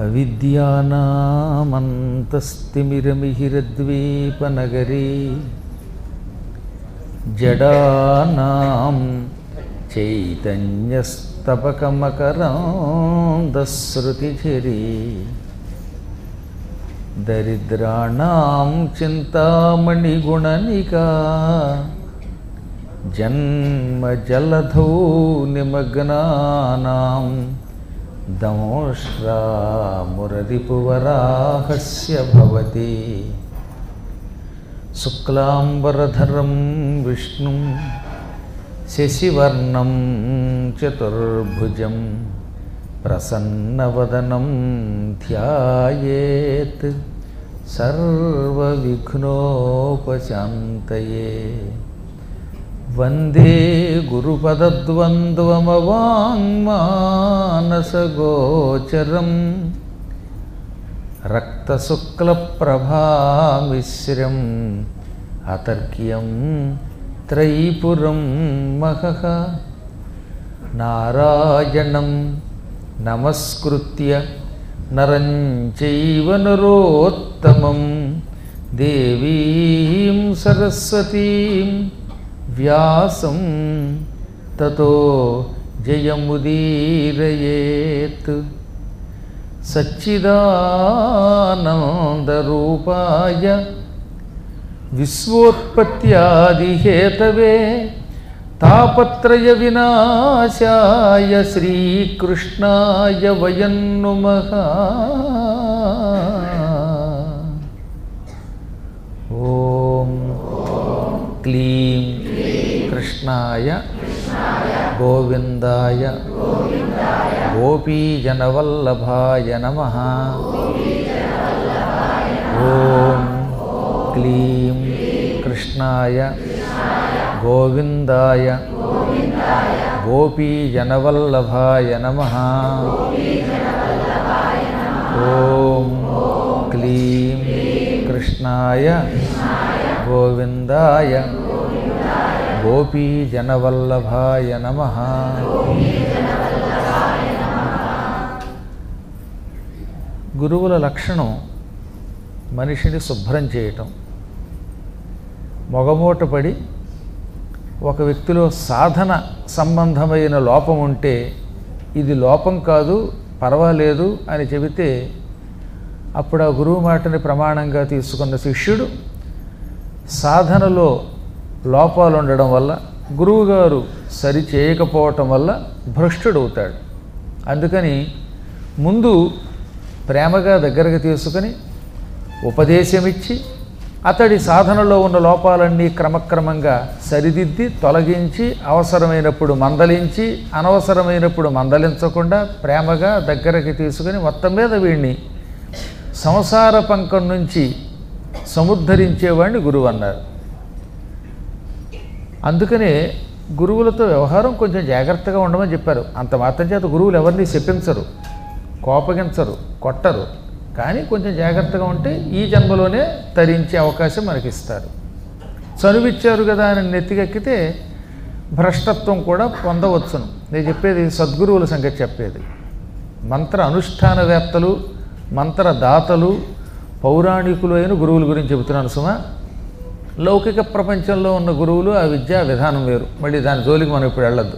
అవిద్యానామంతస్తిమిరమిహిరద్వీపనగరీ జడానాం చైతన్యస్తపకమకరాంధశ్రుతిఝరీ దరిద్రాణం చింతామణిగుణనికా జన్మజలధౌ నిమగ్నానాం దంశ్రామురరిపువరాహస్య భవతి శుక్లాంబరధరం విష్ణుం శశివర్ణం చతుర్భుజం ప్రసన్నవదనం ధ్యాయేత్ సర్వవిఘ్నోపశాంతయే వందే గురుపదద్వంద్వమవాङ्మానసగోచరం రక్తశుక్లప్రభామిశ్రం అతర్క్యం త్రైపురం మహః నారాయణం నమస్కృత్య నరం చైవ నరోత్తమం దేవీం సరస్వతీం వ్యాసం తతో జయముదీరయేత్ సచ్చిదానందరూపాయ విశ్వోత్పత్యాదిహేతవే తాపత్రయ వినాశాయ శ్రీకృష్ణాయ వయం నుమః ఓం క్లీం కృష్ణాయ గోవిందాయ గోపీజనవల్లభాయ నమ ఓం క్లీం కృష్ణాయ గోవిందాయ గోపీజనవల్లభాయ నమ ఓం క్లీం కృష్ణాయ గోవిందాయ గోపీజనవల్లభాయ నమ గురువుల లక్షణం మనిషిని శుభ్రం చేయటం మొగమూట పడి ఒక వ్యక్తిలో సాధన సంబంధమైన లోపం ఉంటే ఇది లోపం కాదు పర్వాలేదు అని చెబితే అప్పుడు ఆ గురువు మాటని ప్రమాణంగా తీసుకున్న శిష్యుడు సాధనలో లోపాలు ఉండడం వల్ల గురువుగారు సరి చేయకపోవటం వల్ల భ్రష్టుడవుతాడు అందుకని ముందు ప్రేమగా దగ్గరకు తీసుకుని ఉపదేశమిచ్చి అతడి సాధనలో ఉన్న లోపాలన్నీ క్రమక్రమంగా సరిదిద్ది తొలగించి అవసరమైనప్పుడు మందలించి అనవసరమైనప్పుడు మందలించకుండా ప్రేమగా దగ్గరికి తీసుకుని మొత్తం మీద వీడిని సంసార పంకం నుంచి సముద్ధరించేవాడిని గురువు అన్నారు అందుకనే గురువులతో వ్యవహారం కొంచెం జాగ్రత్తగా ఉండమని చెప్పారు అంత మాత్రం చేత గురువులు ఎవరిని చెప్పించరు కోపగించరు కొట్టరు కానీ కొంచెం జాగ్రత్తగా ఉంటే ఈ జన్మలోనే తరించే అవకాశం మనకిస్తారు చనువిచ్చారు కదా అని నెత్తికెక్కితే భ్రష్టత్వం కూడా పొందవచ్చును నేను చెప్పేది సద్గురువుల సంగతి చెప్పేది మంత్ర అనుష్ఠానవేత్తలు మంత్రదాతలు పౌరాణికులు అయిన గురువుల గురించి చెబుతున్నాను సుమా లౌకిక ప్రపంచంలో ఉన్న గురువులు ఆ విద్యా విధానం వేరు మళ్ళీ దాని జోలికి మనం ఇప్పుడు వెళ్ళొద్దు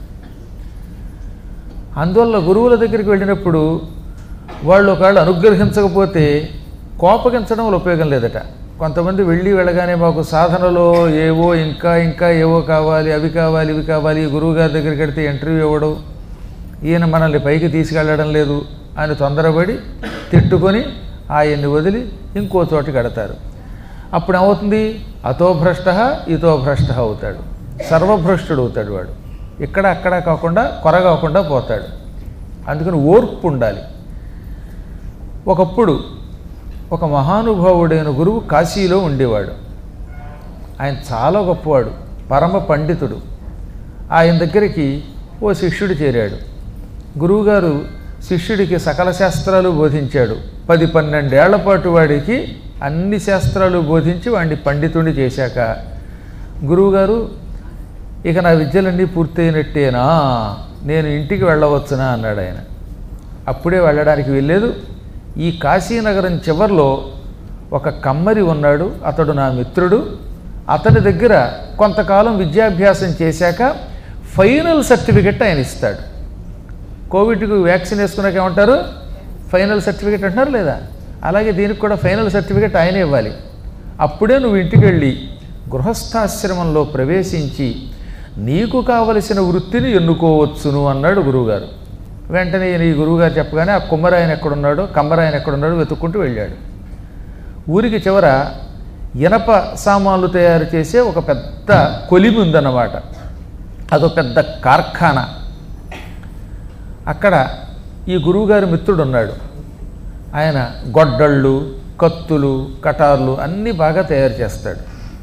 అందువల్ల గురువుల దగ్గరికి వెళ్ళినప్పుడు వాళ్ళు ఒకవేళ అనుగ్రహించకపోతే కోపగించడం వల్ల ఉపయోగం లేదట కొంతమంది వెళ్ళి వెళ్ళగానే మాకు సాధనలో ఏవో ఇంకా ఇంకా ఏవో కావాలి అవి కావాలి ఇవి కావాలి గురువుగారి దగ్గరికి వెడితే ఇంటర్వ్యూ ఇవ్వడం ఈయన మనల్ని పైకి తీసుకెళ్ళడం లేదు అని తొందరపడి తిట్టుకొని ఆయన్ని వదిలి ఇంకో చోటికి కడతారు అప్పుడు ఏమవుతుంది అతో భ్రష్ట ఇతో భ్రష్ట అవుతాడు సర్వభ్రష్టుడు అవుతాడు వాడు ఇక్కడ అక్కడ కాకుండా కొరగాకుండా పోతాడు అందుకని ఓర్పు ఉండాలి ఒకప్పుడు ఒక మహానుభావుడైన గురువు కాశీలో ఉండేవాడు ఆయన చాలా గొప్పవాడు పరమ పండితుడు ఆయన దగ్గరికి ఓ శిష్యుడు చేరాడు గురువుగారు శిష్యుడికి సకల శాస్త్రాలు బోధించాడు పది పన్నెండేళ్ల పాటు వాడికి అన్ని శాస్త్రాలు బోధించి వాడిని పండితుడిని చేశాక గురువుగారు ఇక నా విద్యలన్నీ పూర్తయినట్టేనా నేను ఇంటికి వెళ్ళవచ్చునా అన్నాడు ఆయన అప్పుడే వెళ్ళడానికి వెళ్ళలేదు ఈ కాశీనగరం చివర్లో ఒక కమ్మరి ఉన్నాడు అతడు నా మిత్రుడు అతని దగ్గర కొంతకాలం విద్యాభ్యాసం చేశాక ఫైనల్ సర్టిఫికెట్ ఆయన ఇస్తాడు కోవిడ్కి వ్యాక్సిన్ వేసుకున్నాక ఏమంటారు ఫైనల్ సర్టిఫికెట్ అంటున్నారు లేదా అలాగే దీనికి కూడా ఫైనల్ సర్టిఫికెట్ ఆయనే ఇవ్వాలి అప్పుడే నువ్వు ఇంటికి వెళ్ళి గృహస్థాశ్రమంలో ప్రవేశించి నీకు కావలసిన వృత్తిని ఎన్నుకోవచ్చును అన్నాడు గురువుగారు వెంటనే ఈయన ఈ గురువుగారు చెప్పగానే ఆ కుమ్మరాయన ఎక్కడున్నాడో కమ్మరాయన ఎక్కడున్నాడో వెతుక్కుంటూ వెళ్ళాడు ఊరికి చివర ఇనప సామాన్లు తయారు చేసే ఒక పెద్ద కొలిమి ఉందన్నమాట అదో పెద్ద కార్ఖానా అక్కడ ఈ గురువుగారి మిత్రుడు ఉన్నాడు ఆయన గొడ్డళ్ళు కత్తులు కటార్లు అన్నీ బాగా తయారు చేస్తాడు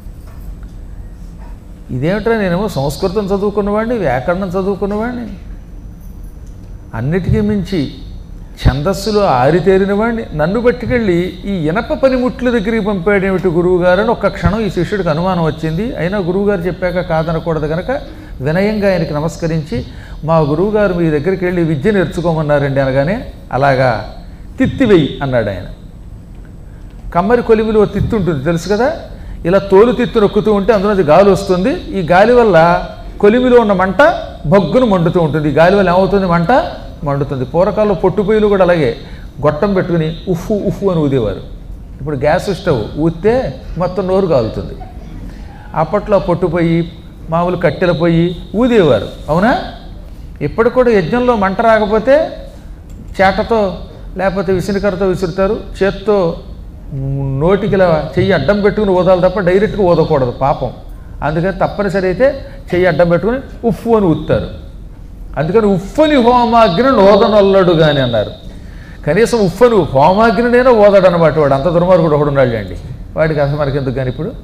ఇదేమిట్రా నేనేమో సంస్కృతం చదువుకున్నవాడిని వ్యాకరణం చదువుకున్నవాడిని అన్నిటికీ మించి ఛందస్సులో ఆరితేరిన వాడిని నన్ను పట్టుకెళ్ళి ఈ ఇనప పనిముట్ల దగ్గరికి పంపాడేమిటి గురువుగారు అని ఒక్క క్షణం ఈ శిష్యుడికి అనుమానం వచ్చింది అయినా గురువుగారు చెప్పాక కాదనకూడదు కనుక వినయంగా ఆయనకి నమస్కరించి మా గురువుగారు మీ దగ్గరికి వెళ్ళి విద్య నేర్చుకోమన్నారండి అనగానే అలాగా తిత్తి వెయ్యి అన్నాడు ఆయన కమ్మరి కొలిమిలో ఓ తిత్తి ఉంటుంది తెలుసు కదా ఇలా తోలు తిత్తు నొక్కుతూ ఉంటే అందులోంచి గాలి వస్తుంది ఈ గాలి వల్ల కొలిమిలో ఉన్న మంట బొగ్గును మండుతూ ఉంటుంది ఈ గాలి వల్ల ఏమవుతుంది మంట మండుతుంది పూర్వకాలంలో పొట్టుపొయ్యిలు కూడా అలాగే గొట్టం పెట్టుకుని ఉఫ్ఫు ఉఫ్ఫు అని ఊదేవారు ఇప్పుడు గ్యాస్ స్టవ్ ఊస్తే మొత్తం నోరు కాలుతుంది అప్పట్లో పొట్టుపోయి మామూలు కట్టెల పొయ్యి ఊదేవారు అవునా ఇప్పుడు కూడా యజ్ఞంలో మంట రాకపోతే చేటతో లేకపోతే విసిరికరతో విసురుతారు చేత్తో నోటికి ఇలా చెయ్యి అడ్డం పెట్టుకుని ఊదాలి తప్ప డైరెక్ట్గా ఊదకూడదు పాపం అందుకని తప్పనిసరి అయితే చెయ్యి అడ్డం పెట్టుకుని ఉఫ్ఫు అని ఊత్తారు అందుకని ఉఫ్ఫని హోమాగ్ని నోదనొల్లడు కానీ అన్నారు కనీసం ఉఫ్ఫని హోమాగ్నినైనా ఓదడు అనమాట వాడు అంత దుర్మార్గుడు ఒకడు ఉన్నాడు అండి వాడికి అసలు మనకి ఎందుకు కానీ ఇప్పుడు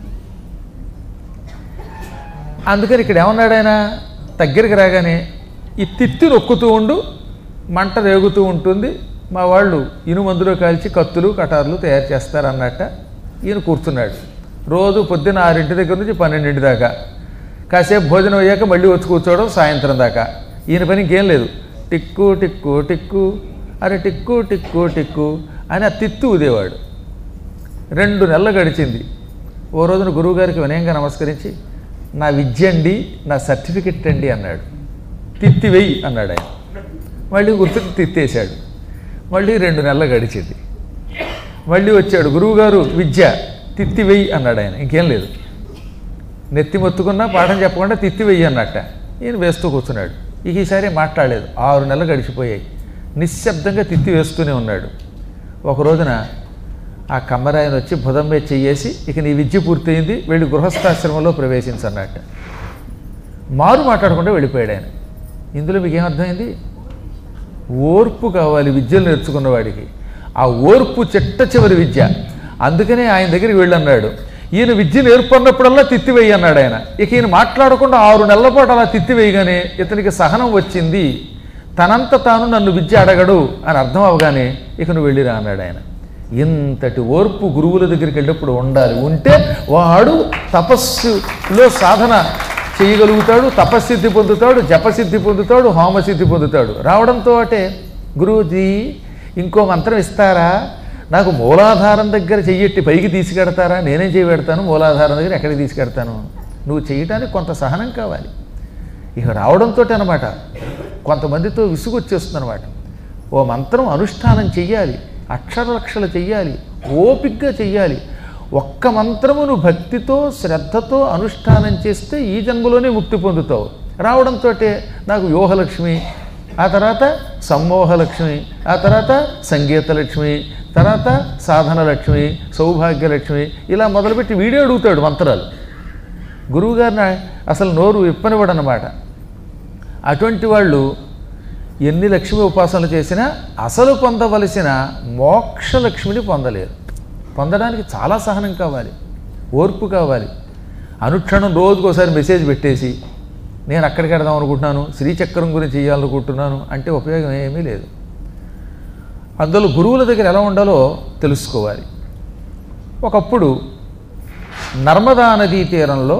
అందుకని ఇక్కడ ఏమన్నాడు ఆయన దగ్గరికి రాగానే ఈ తిత్తి నొక్కుతూ ఉండు మంట రేగుతూ ఉంటుంది మా వాళ్ళు ఇనుమందులో కాల్చి కత్తులు కటార్లు తయారు చేస్తారు అన్నట్ట ఈయన కూర్చున్నాడు రోజు పొద్దున్న ఆరింటి దగ్గర నుంచి పన్నెండింటి దాకా కాసేపు భోజనం అయ్యాక మళ్ళీ వచ్చి కూర్చోవడం సాయంత్రం దాకా ఈయన పని ఇంకేం లేదు టిక్కు టిక్కు టిక్కు అరే టిక్కు టిక్కు టిక్కు అని ఆ తిత్తు ఉదేవాడు రెండు నెలలు గడిచింది ఓ రోజున గురువుగారికి వినయంగా నమస్కరించి నా విద్య అండి నా సర్టిఫికెట్ అండి అన్నాడు తిత్తి వెయ్యి అన్నాడు ఆయన మళ్ళీ గుర్తుకు తిత్తేశాడు మళ్ళీ రెండు నెలలు గడిచింది మళ్ళీ వచ్చాడు గురువుగారు విద్య తిత్తి వెయ్యి అన్నాడు ఆయన ఇంకేం లేదు నెత్తి మొత్తుకున్నా పాఠం చెప్పకుండా తిత్తి వెయ్యి అన్నట్ట ఈయన వేస్తూ కూర్చున్నాడు ఇక ఈసారి మాట్లాడలేదు ఆరు నెలలు గడిచిపోయాయి నిశ్శబ్దంగా తిత్తి వేస్తూనే ఉన్నాడు ఒక రోజున ఆ కమ్మరాయన వచ్చి భుజం మీద చెయ్యేసి ఇక నీ విద్య పూర్తయింది వెళ్ళి గృహస్థాశ్రమంలో ప్రవేశించన్నట్ట మారు మాట్లాడకుండా వెళ్ళిపోయాడు ఆయన ఇందులో మీకు ఏమర్థమైంది ఓర్పు కావాలి విద్యలు నేర్చుకున్న వాడికి ఆ ఓర్పు చిట్ట చివరి విద్య అందుకనే ఆయన దగ్గరికి వెళ్ళన్నాడు ఈయన విద్య నేర్పన్నప్పుడల్లా తిత్తివేయి అన్నాడు ఆయన ఇక ఈయన మాట్లాడకుండా ఆరు నెలల పాటు అలా తిత్తివేయగానే ఇతనికి సహనం వచ్చింది తనంత తాను నన్ను విద్య అడగడు అని అర్థం అవగానే ఇక నువ్వు వెళ్ళిరా అన్నాడు ఆయన ఇంతటి ఓర్పు గురువుల దగ్గరికి వెళ్ళినప్పుడు ఉండాలి ఉంటే వాడు తపస్సులో సాధన చేయగలుగుతాడు తపస్సిద్ధి పొందుతాడు జపసిద్ధి పొందుతాడు హోమసిద్ధి పొందుతాడు రావడంతో అంటే గురూజీ ఇంకో మంత్రం ఇస్తారా నాకు మూలాధారం దగ్గర చెయ్యట్టి పైకి తీసుకెడతారా నేనేం చేయబెడతాను మూలాధారం దగ్గర ఎక్కడికి తీసుకెడతాను నువ్వు చేయటానికి కొంత సహనం కావాలి ఇక రావడంతో అనమాట కొంతమందితో విసుగు వచ్చేస్తుంది అనమాట ఓ మంత్రం అనుష్ఠానం చెయ్యాలి అక్షరలక్షలు చెయ్యాలి ఓపిగ్గా చెయ్యాలి ఒక్క మంత్రమును భక్తితో శ్రద్ధతో అనుష్ఠానం చేస్తే ఈ జన్మలోనే ముక్తి పొందుతావు రావడంతో నాకు వ్యూహలక్ష్మి ఆ తర్వాత సమ్మోహలక్ష్మి ఆ తర్వాత సంగీతలక్ష్మి తర్వాత సాధనలక్ష్మి సౌభాగ్యలక్ష్మి ఇలా మొదలుపెట్టి వీడియో అడుగుతాడు మంత్రాలు గురువుగారిని అసలు నోరు ఇప్పనివ్వడనమాట అటువంటి వాళ్ళు ఎన్ని లక్ష్మి ఉపాసనలు చేసినా అసలు పొందవలసిన మోక్ష లక్ష్మిని పొందలేరు పొందడానికి చాలా సహనం కావాలి ఓర్పు కావాలి అనుక్షణం రోజుకోసారి మెసేజ్ పెట్టేసి నేను అక్కడికి వెడదాం అనుకుంటున్నాను శ్రీచక్రం గురించి చేయాలనుకుంటున్నాను అంటే ఉపయోగం ఏమీ లేదు అందులో గురువుల దగ్గర ఎలా ఉండాలో తెలుసుకోవాలి ఒకప్పుడు నర్మదా నదీ తీరంలో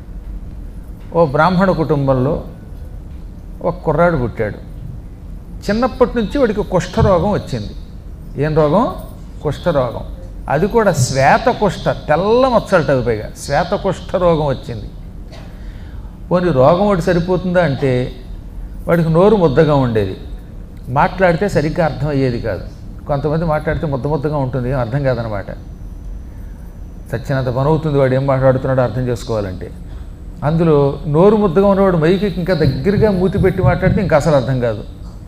ఓ బ్రాహ్మణ కుటుంబంలో ఒక కుర్రాడు పుట్టాడు చిన్నప్పటి నుంచి వాడికి కుష్ఠరోగం వచ్చింది ఏం రోగం కుష్ఠరోగం అది కూడా శ్వేత కుష్ఠ తెల్ల మచ్చలట అవి పైగా శ్వేత కుష్ఠ రోగం వచ్చింది పోనీ రోగం ఒకటి సరిపోతుందా అంటే వాడికి నోరు ముద్దగా ఉండేది మాట్లాడితే సరిగ్గా అర్థం అయ్యేది కాదు కొంతమంది మాట్లాడితే ముద్ద ముద్దగా ఉంటుంది ఏం అర్థం కాదనమాట చచ్చినంత పని అవుతుంది వాడు ఏం మాట్లాడుతున్నాడో అర్థం చేసుకోవాలంటే అందులో నోరు ముద్దగా ఉన్నవాడు మైకి ఇంకా దగ్గరగా మూతి పెట్టి మాట్లాడితే ఇంకా అసలు అర్థం కాదు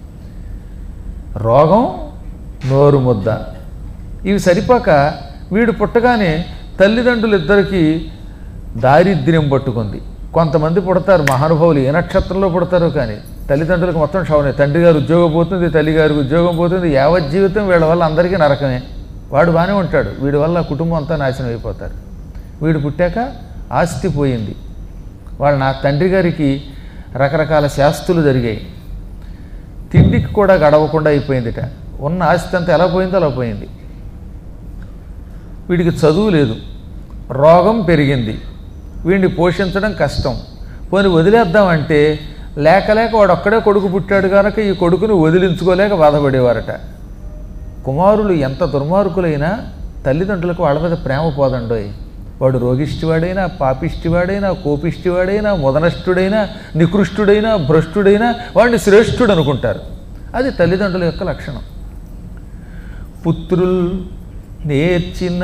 రోగం నోరు ముద్ద ఇవి సరిపోక వీడు పుట్టగానే తల్లిదండ్రులు ఇద్దరికి దారిద్ర్యం పట్టుకుంది కొంతమంది పుడతారు మహానుభావులు ఏ నక్షత్రంలో పుడతారో కానీ తల్లిదండ్రులకు మొత్తం షవనే తండ్రి గారు ఉద్యోగం పోతుంది తల్లి గారికి ఉద్యోగం పోతుంది యావత్ జీవితం వీళ్ళ వల్ల అందరికీ నరకమే వాడు బాగానే ఉంటాడు వీడి వల్ల కుటుంబం అంతా నాశనం అయిపోతారు వీడు పుట్టాక ఆస్తి పోయింది వాళ్ళ నా తండ్రి గారికి రకరకాల శాస్తులు జరిగాయి తిండికి కూడా గడవకుండా అయిపోయిందిట ఉన్న ఆస్తి అంతా ఎలా పోయిందో అలా పోయింది వీడికి చదువు లేదు రోగం పెరిగింది వీడిని పోషించడం కష్టం పోని వదిలేద్దామంటే లేక లేక వాడు ఒక్కడే కొడుకు పుట్టాడు కనుక ఈ కొడుకుని వదిలించుకోలేక బాధపడేవారట కుమారులు ఎంత దుర్మార్గులైనా తల్లిదండ్రులకు వాళ్ళ మీద ప్రేమ పోదండోయ్ వాడు రోగిష్టివాడైనా పాపిష్టివాడైనా కోపిష్టివాడైనా ముదనష్టుడైనా నికృష్టుడైనా భ్రష్టుడైనా వాడిని శ్రేష్ఠుడు అనుకుంటారు అది తల్లిదండ్రుల యొక్క లక్షణం పుత్రుల్ నేర్చిన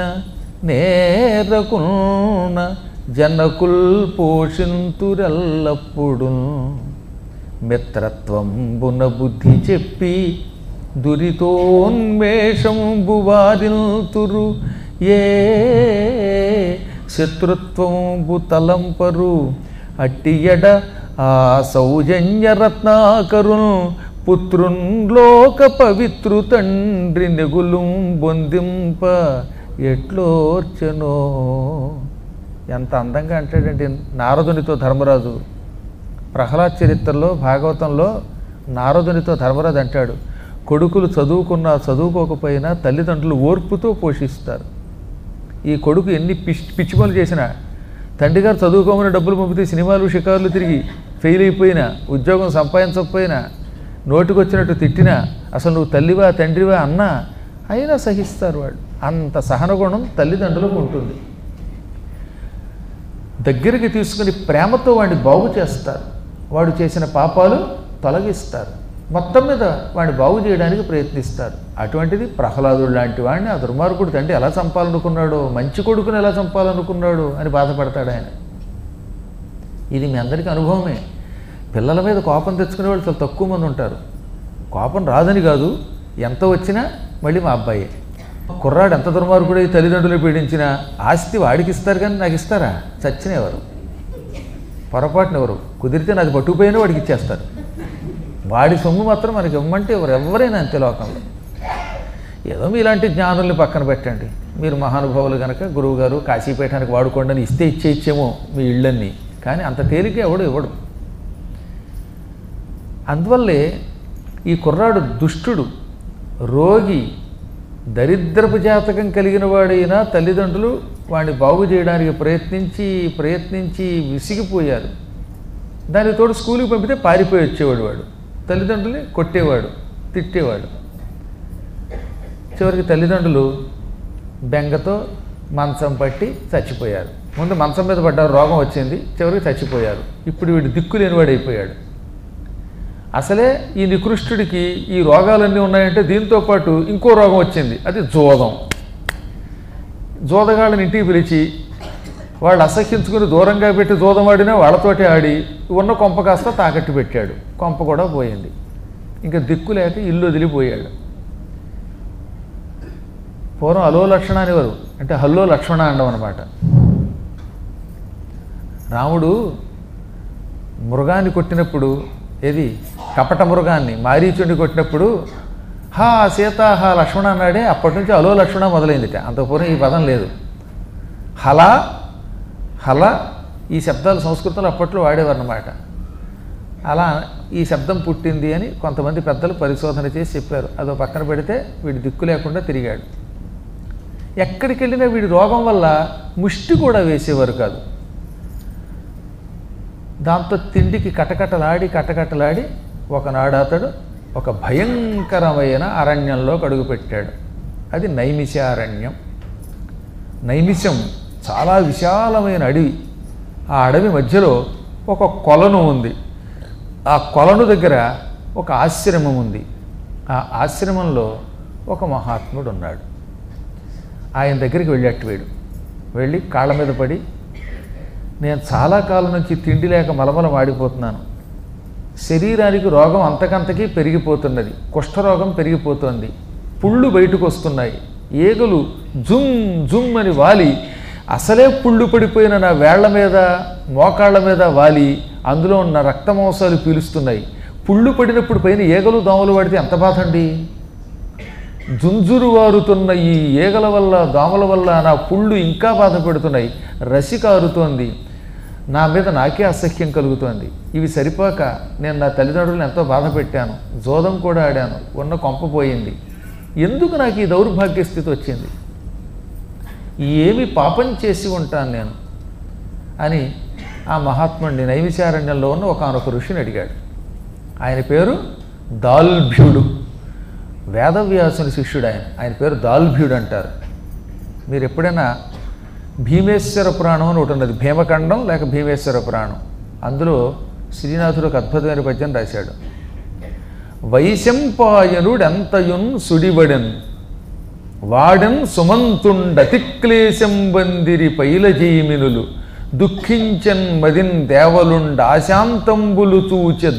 నేరకున్న జనకుల్ పోషింతురెల్లప్పుడు మిత్రత్వంబున బుద్ధి చెప్పి దురితోన్మేషంబు వారిల్తురు ఏ శత్రుత్వంబు తలంపరు అట్టియడ ఆ సౌజన్య రత్నాకరున్ పుత్రున్ లోక పవిత్రు తండ్రి నెగులు బొందింప ఎట్లోర్చనో ఎంత అందంగా అంటాడంటే నారదునితో ధర్మరాజు ప్రహ్లాద్ చరిత్రలో భాగవతంలో నారదునితో ధర్మరాజు అంటాడు కొడుకులు చదువుకున్నా చదువుకోకపోయినా తల్లిదండ్రులు ఓర్పుతో పోషిస్తారు ఈ కొడుకు ఎన్ని పిచ్చి పిచ్చి పనులు చేసినా తండ్రి గారు చదువుకోమని డబ్బులు పంపితే సినిమాలు షికారులు తిరిగి ఫెయిల్ అయిపోయినా ఉద్యోగం సంపాదించకపోయినా నోటికొచ్చినట్టు తిట్టినా అసలు నువ్వు తల్లివా తండ్రివా అన్నా అయినా సహిస్తారు వాడు అంత సహనగుణం తల్లిదండ్రులకు ఉంటుంది దగ్గరికి తీసుకుని ప్రేమతో వాడిని బాగు చేస్తారు వాడు చేసిన పాపాలు తొలగిస్తారు మొత్తం మీద వాడిని బాగు చేయడానికి ప్రయత్నిస్తారు అటువంటిది ప్రహ్లాదుడు లాంటి వాడిని ఆ దుర్మార్గుడు తండ్రి ఎలా చంపాలనుకున్నాడో మంచి కొడుకుని ఎలా చంపాలనుకున్నాడు అని బాధపడతాడు ఆయన ఇది మీ అందరికీ అనుభవమే పిల్లల మీద కోపం తెచ్చుకునే వాళ్ళు చాలా తక్కువ మంది ఉంటారు కోపం రాదని కాదు ఎంత వచ్చినా మళ్ళీ మా అబ్బాయే కుర్రాడు ఎంత దుర్మార్గుడై తల్లిదండ్రులు పీడించినా ఆస్తి వాడికి ఇస్తారు కానీ నాకు ఇస్తారా చచ్చినెవరు పొరపాటున ఎవరు కుదిరితే నాకు పట్టుకుపోయినా వాడికి ఇచ్చేస్తారు వాడి సొమ్ము మాత్రం మనకి ఇవ్వమంటే ఎవరు ఎవరైనా అంతే లోకంలో ఏదో మీలాంటి జ్ఞానుల్ని పక్కన పెట్టండి మీరు మహానుభావులు కనుక గురువుగారు కాశీపీఠానికి వాడుకోండి అని ఇస్తే ఇచ్చే ఇచ్చేమో మీ ఇళ్ళన్నీ కానీ అంత తేలిక ఎవడు ఇవ్వడు అందువల్లే ఈ కుర్రాడు దుష్టుడు రోగి దరిద్రపు జాతకం కలిగిన వాడైనా తల్లిదండ్రులు వాడిని బాగు చేయడానికి ప్రయత్నించి ప్రయత్నించి విసిగిపోయారు దానికి తోడు స్కూల్కి పంపితే పారిపోయి వచ్చేవాడు వాడు తల్లిదండ్రుల్ని కొట్టేవాడు తిట్టేవాడు చివరికి తల్లిదండ్రులు బెంగతో మంచం పట్టి చచ్చిపోయారు ముందు మంచం మీద పడ్డారు రోగం వచ్చింది చివరికి చచ్చిపోయారు ఇప్పుడు వీడు దిక్కు లేనివాడు అయిపోయాడు అసలే ఈ నికృష్టుడికి ఈ రోగాలన్నీ ఉన్నాయంటే దీంతో పాటు ఇంకో రోగం వచ్చింది అది జోదం జోదగాళ్ళని ఇంటికి పిలిచి వాళ్ళు అసహ్యించుకుని దూరంగా పెట్టి జోదం ఆడినా వాళ్ళతోటి ఆడి ఉన్న కొంప కాస్త తాకట్టు పెట్టాడు కొంప కూడా పోయింది ఇంకా దిక్కు లేక ఇల్లు వదిలిపోయాడు పూర్వం అలో లక్షణ అనేవారు అంటే హల్లో లక్ష్మణ అండం అనమాట రాముడు మృగాన్ని కొట్టినప్పుడు ఏది కపట మృగాన్ని మారీచుండి కొట్టినప్పుడు హా సీత హా లక్ష్మణ అన్నాడే అప్పటి నుంచి అలో లక్ష్మణ మొదలైందిట అంత పూర్వం ఈ పదం లేదు హల హల ఈ శబ్దాలు సంస్కృతంలో అప్పట్లో వాడేవారన్నమాట అలా ఈ శబ్దం పుట్టింది అని కొంతమంది పెద్దలు పరిశోధన చేసి చెప్పారు అదో పక్కన పెడితే వీడి దిక్కు లేకుండా తిరిగాడు ఎక్కడికి వెళ్ళినా వీడి రోగం వల్ల ముష్టి కూడా వేసేవారు కాదు దాంతో తిండికి కటకటలాడి కటకటలాడి ఒకనాడు అతడు ఒక భయంకరమైన అరణ్యంలో అడుగుపెట్టాడు అది నైమిషారణ్యం నైమిషం చాలా విశాలమైన అడవి ఆ అడవి మధ్యలో ఒక కొలను ఉంది ఆ కొలను దగ్గర ఒక ఆశ్రమం ఉంది ఆ ఆశ్రమంలో ఒక మహాత్ముడు ఉన్నాడు ఆయన దగ్గరికి వెళ్ళేట్టు వీడు వెళ్ళి కాళ్ళ మీద పడి నేను చాలా కాలం నుంచి తిండి లేక మలమల వాడిపోతున్నాను శరీరానికి రోగం అంతకంతకీ పెరిగిపోతున్నది కుష్ఠరోగం పెరిగిపోతుంది పుళ్ళు బయటకు వస్తున్నాయి ఏగలు జుమ్ జుమ్ అని వాలి అసలే పుళ్ళు పడిపోయిన నా వేళ్ల మీద మోకాళ్ళ మీద వాలి అందులో ఉన్న రక్తమాంసాలు పీలుస్తున్నాయి పుళ్ళు పడినప్పుడు పైన ఏగలు దోమలు పడితే ఎంత బాధ అండి జుంజురు వారుతున్న ఈ ఈగల వల్ల దోమల వల్ల నా పుళ్ళు ఇంకా బాధ పెడుతున్నాయి రసి కారుతోంది నా మీద నాకే అసహ్యం కలుగుతోంది ఇవి సరిపోక నేను నా తల్లిదండ్రులను ఎంతో బాధ పెట్టాను జోదం కూడా ఆడాను ఉన్న కొంప పోయింది ఎందుకు నాకు ఈ దౌర్భాగ్య స్థితి వచ్చింది ఏమి పాపం చేసి ఉంటాను నేను అని ఆ మహాత్ముడిని నైమిషారణ్యంలో ఉన్న ఒకనొక ఋషిని అడిగాడు ఆయన పేరు దాల్భ్యుడు వేదవ్యాసుని శిష్యుడు ఆయన ఆయన పేరు దాల్భ్యుడు అంటారు మీరు ఎప్పుడైనా భీమేశ్వర పురాణం అని ఒకటి ఉన్నది భీమఖండం లేక భీమేశ్వర పురాణం అందులో శ్రీనాథుడు ఒక అద్భుతమైన పద్యం రాశాడు వైశంపాయనుడెంతయున్ సుడివడెన్ వాడెన్ సుమంతుండతిక్లేశం బందిరి పైలజీమినులు దుఃఖించన్ మదిన్ దేవలుండ ఆశాంతంబులు చూచె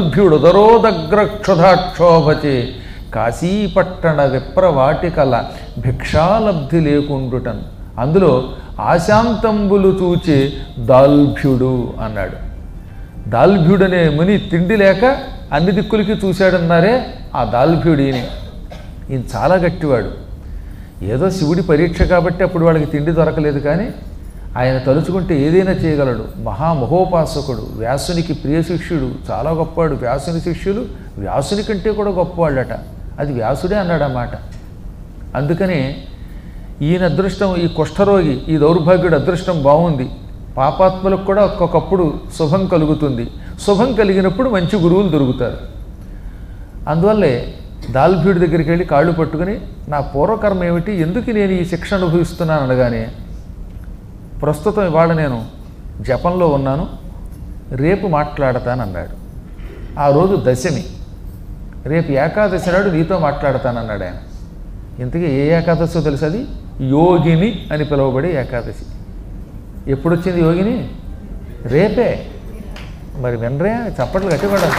దాల్భ్యుడదరోదగ్రక్షుధాక్షోభచే కాశీపట్టణ విప్రవాటికల భిక్షాలబ్ధి లేకుండుటన్ అందులో ఆశాంతంబులు చూచే దాల్భ్యుడు అన్నాడు దాల్భ్యుడనే ముని తిండి లేక అన్ని దిక్కులకి చూశాడన్నారే ఆ దాల్భ్యుడు ఈయన ఈయన చాలా గట్టివాడు ఏదో శివుడి పరీక్ష కాబట్టి అప్పుడు వాళ్ళకి తిండి దొరకలేదు కానీ ఆయన తలుచుకుంటే ఏదైనా చేయగలడు మహామహోపాసకుడు వ్యాసునికి ప్రియ శిష్యుడు చాలా గొప్పవాడు వ్యాసుని శిష్యులు వ్యాసుని కంటే కూడా గొప్పవాళ్ళట అది వ్యాసుడే అన్నాడన్నమాట అందుకనే ఈయన అదృష్టం ఈ కుష్ఠరోగి ఈ దౌర్భాగ్యుడు అదృష్టం బాగుంది పాపాత్మలకు కూడా ఒక్కొక్కప్పుడు శుభం కలుగుతుంది శుభం కలిగినప్పుడు మంచి గురువులు దొరుకుతారు అందువల్లే దాల్భ్యుడి దగ్గరికి వెళ్ళి కాళ్ళు పట్టుకుని నా పూర్వకర్మ ఏమిటి ఎందుకు నేను ఈ శిక్ష అనుభవిస్తున్నాను అనగానే ప్రస్తుతం ఇవాళ నేను జపంలో ఉన్నాను రేపు మాట్లాడతానన్నాడు ఆ రోజు దశమి రేపు ఏకాదశి నాడు నీతో మాట్లాడతానన్నాడు ఆయన ఇంతకీ ఏ ఏకాదశో తెలుసు అది యోగిని అని పిలువబడే ఏకాదశి ఎప్పుడు వచ్చింది యోగిని రేపే మరి వినరే చప్పట్లు కట్టిపడాలి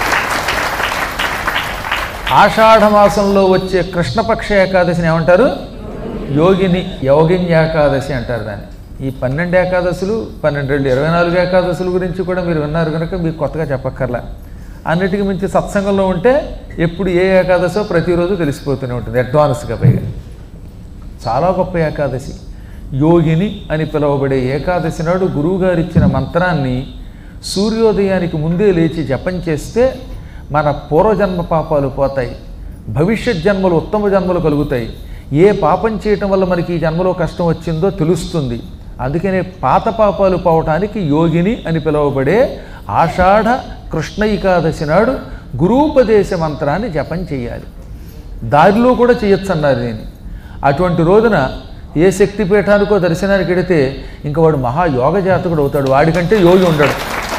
ఆషాఢ మాసంలో వచ్చే కృష్ణపక్ష ఏకాదశిని ఏమంటారు యోగిని యోగిని ఏకాదశి అంటారు దాన్ని ఈ పన్నెండు ఏకాదశులు పన్నెండు రెండు ఇరవై నాలుగు ఏకాదశుల గురించి కూడా మీరు విన్నారు కనుక మీకు కొత్తగా చెప్పక్కర్లా అన్నిటికీ మించి సత్సంగంలో ఉంటే ఎప్పుడు ఏ ఏకాదశో ప్రతిరోజు తెలిసిపోతూనే ఉంటుంది అడ్వాన్స్గా పైగా చాలా గొప్ప ఏకాదశి యోగిని అని పిలువబడే ఏకాదశి నాడు గురువుగారు ఇచ్చిన మంత్రాన్ని సూర్యోదయానికి ముందే లేచి జపం చేస్తే మన పూర్వజన్మ పాపాలు పోతాయి భవిష్యత్ జన్మలు ఉత్తమ జన్మలు కలుగుతాయి ఏ పాపం చేయటం వల్ల మనకి ఈ జన్మలో కష్టం వచ్చిందో తెలుస్తుంది అందుకనే పాత పాపాలు పోవటానికి యోగిని అని పిలువబడే ఆషాఢ కృష్ణ ఏకాదశి నాడు గురూపదేశ మంత్రాన్ని జపం చేయాలి దారిలో కూడా చేయొచ్చు అన్నారు నేను అటువంటి రోజున ఏ శక్తి పీఠానికో దర్శనానికి వెడితే ఇంకా వాడు మహాయోగ జాతకుడు అవుతాడు వాడికంటే యోగి ఉండడు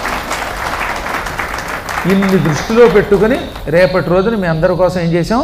ఇన్ని దృష్టిలో పెట్టుకుని రేపటి రోజున మీ అందరి కోసం ఏం చేసాం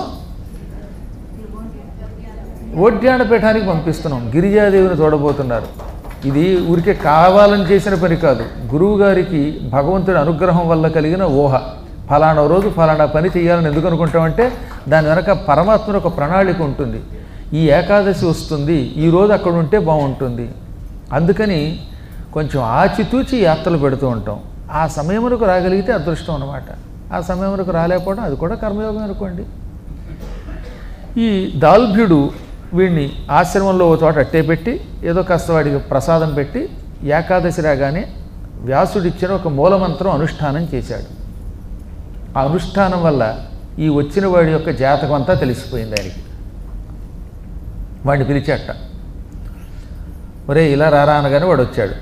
ఓడ్యాన పీఠానికి పంపిస్తున్నాం గిరిజాదేవిని చూడబోతున్నారు ఇది ఊరికే కావాలని చేసిన పని కాదు గురువు గారికి భగవంతుడి అనుగ్రహం వల్ల కలిగిన ఊహ ఫలానా రోజు ఫలానా పని చేయాలని ఎందుకు అనుకుంటామంటే దాని వెనక పరమాత్మ ఒక ప్రణాళిక ఉంటుంది ఈ ఏకాదశి వస్తుంది ఈ రోజు అక్కడ ఉంటే బాగుంటుంది అందుకని కొంచెం ఆచితూచి యాత్రలు పెడుతూ ఉంటాం ఆ సమయమునకు రాగలిగితే అదృష్టం అనమాట ఆ సమయమునకు రాలేకపోవడం అది కూడా కర్మయోగం అనుకోండి ఈ దాల్భ్యుడు వీడిని ఆశ్రమంలో ఒక చోట అట్టే పెట్టి ఏదో కాస్త వాడికి ప్రసాదం పెట్టి ఏకాదశి రాగానే వ్యాసుడిచ్చిన ఒక మూలమంత్రం అనుష్ఠానం చేశాడు ఆ అనుష్ఠానం వల్ల ఈ వచ్చిన వాడి యొక్క జాతకం అంతా తెలిసిపోయింది ఆయనకి వాడిని పిలిచాట ఒరే ఇలా రారా అనగానే వాడు వచ్చాడు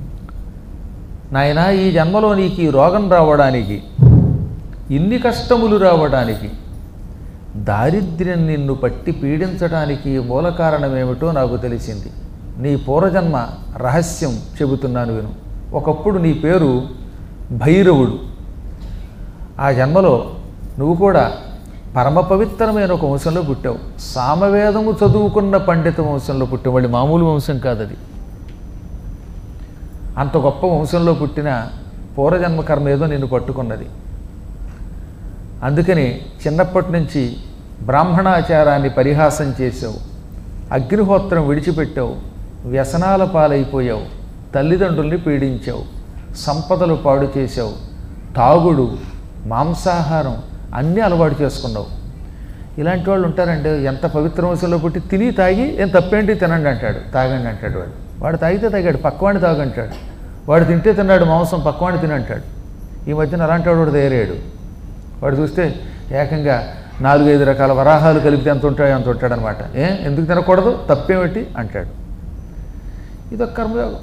నాయనా ఈ జన్మలో నీకు ఈ రోగం రావడానికి ఇన్ని కష్టములు రావడానికి దారిద్ర్యం నిన్ను పట్టి పీడించడానికి మూల కారణమేమిటో నాకు తెలిసింది నీ పూర్వజన్మ రహస్యం చెబుతున్నాను విను ఒకప్పుడు నీ పేరు భైరవుడు ఆ జన్మలో నువ్వు కూడా పరమ పవిత్రమైన ఒక వంశంలో పుట్టావు సామవేదము చదువుకున్న పండిత వంశంలో పుట్టావు మళ్ళీ మామూలు వంశం కాదు అది అంత గొప్ప వంశంలో పుట్టిన పూర్వజన్మ కర్మ ఏదో నిన్ను పట్టుకున్నది అందుకని చిన్నప్పటి నుంచి బ్రాహ్మణాచారాన్ని పరిహాసం చేసావు అగ్నిహోత్రం విడిచిపెట్టావు వ్యసనాల పాలైపోయావు తల్లిదండ్రుల్ని పీడించావు సంపదలు పాడు చేసావు తాగుడు మాంసాహారం అన్నీ అలవాటు చేసుకున్నావు ఇలాంటి వాళ్ళు ఉంటారంటే ఎంత పవిత్ర వంశంలో పుట్టి తిని తాగి ఏం తప్పేంటి తినండి అంటాడు తాగండి అంటాడు వాడు వాడు తాగితే తాగాడు పక్కవాడిని తాగంటాడు వాడు తింటే తిన్నాడు మాంసం పక్కవాడిని తినంటాడు ఈ మధ్యన అలాంటి వాడు వాడు తయారయ్యాడు వాడు చూస్తే ఏకంగా నాలుగైదు రకాల వరాహాలు కలిపితే ఎంత ఉంటాయో అంత ఉంటాడనమాట ఏ ఎందుకు తినకూడదు తప్పేమిటి అంటాడు ఇదొక కర్మయోగం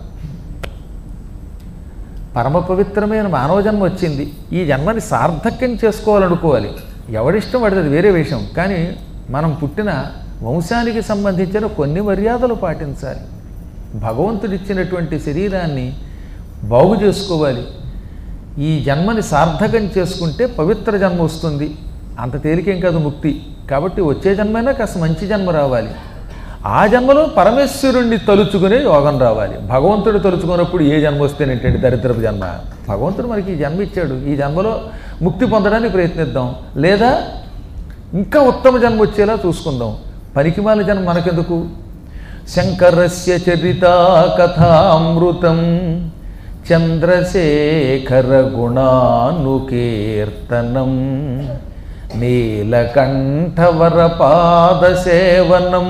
పరమ పవిత్రమైన మానవ జన్మ వచ్చింది ఈ జన్మని సార్థక్యం చేసుకోవాలనుకోవాలి ఎవడిష్టం వాడిది అది వేరే విషయం కానీ మనం పుట్టిన వంశానికి సంబంధించిన కొన్ని మర్యాదలు పాటించాలి భగవంతుడిచ్చినటువంటి శరీరాన్ని బాగు చేసుకోవాలి ఈ జన్మని సార్థకం చేసుకుంటే పవిత్ర జన్మ వస్తుంది అంత తేలికేం కాదు ముక్తి కాబట్టి వచ్చే జన్మైనా కాస్త మంచి జన్మ రావాలి ఆ జన్మలో పరమేశ్వరుణ్ణి తలుచుకునే యోగం రావాలి భగవంతుడు తలుచుకున్నప్పుడు ఏ జన్మ వస్తేనేంటండి దరిద్రపు జన్మ భగవంతుడు మనకి ఈ జన్మ ఇచ్చాడు ఈ జన్మలో ముక్తి పొందడానికి ప్రయత్నిద్దాం లేదా ఇంకా ఉత్తమ జన్మ వచ్చేలా చూసుకుందాం పనికిమాల జన్మ మనకెందుకు శంకరస్య చరితా కథామృతం చంద్రశేఖర గుణానుకీర్తనం నీలకంఠవర పాదసేవనం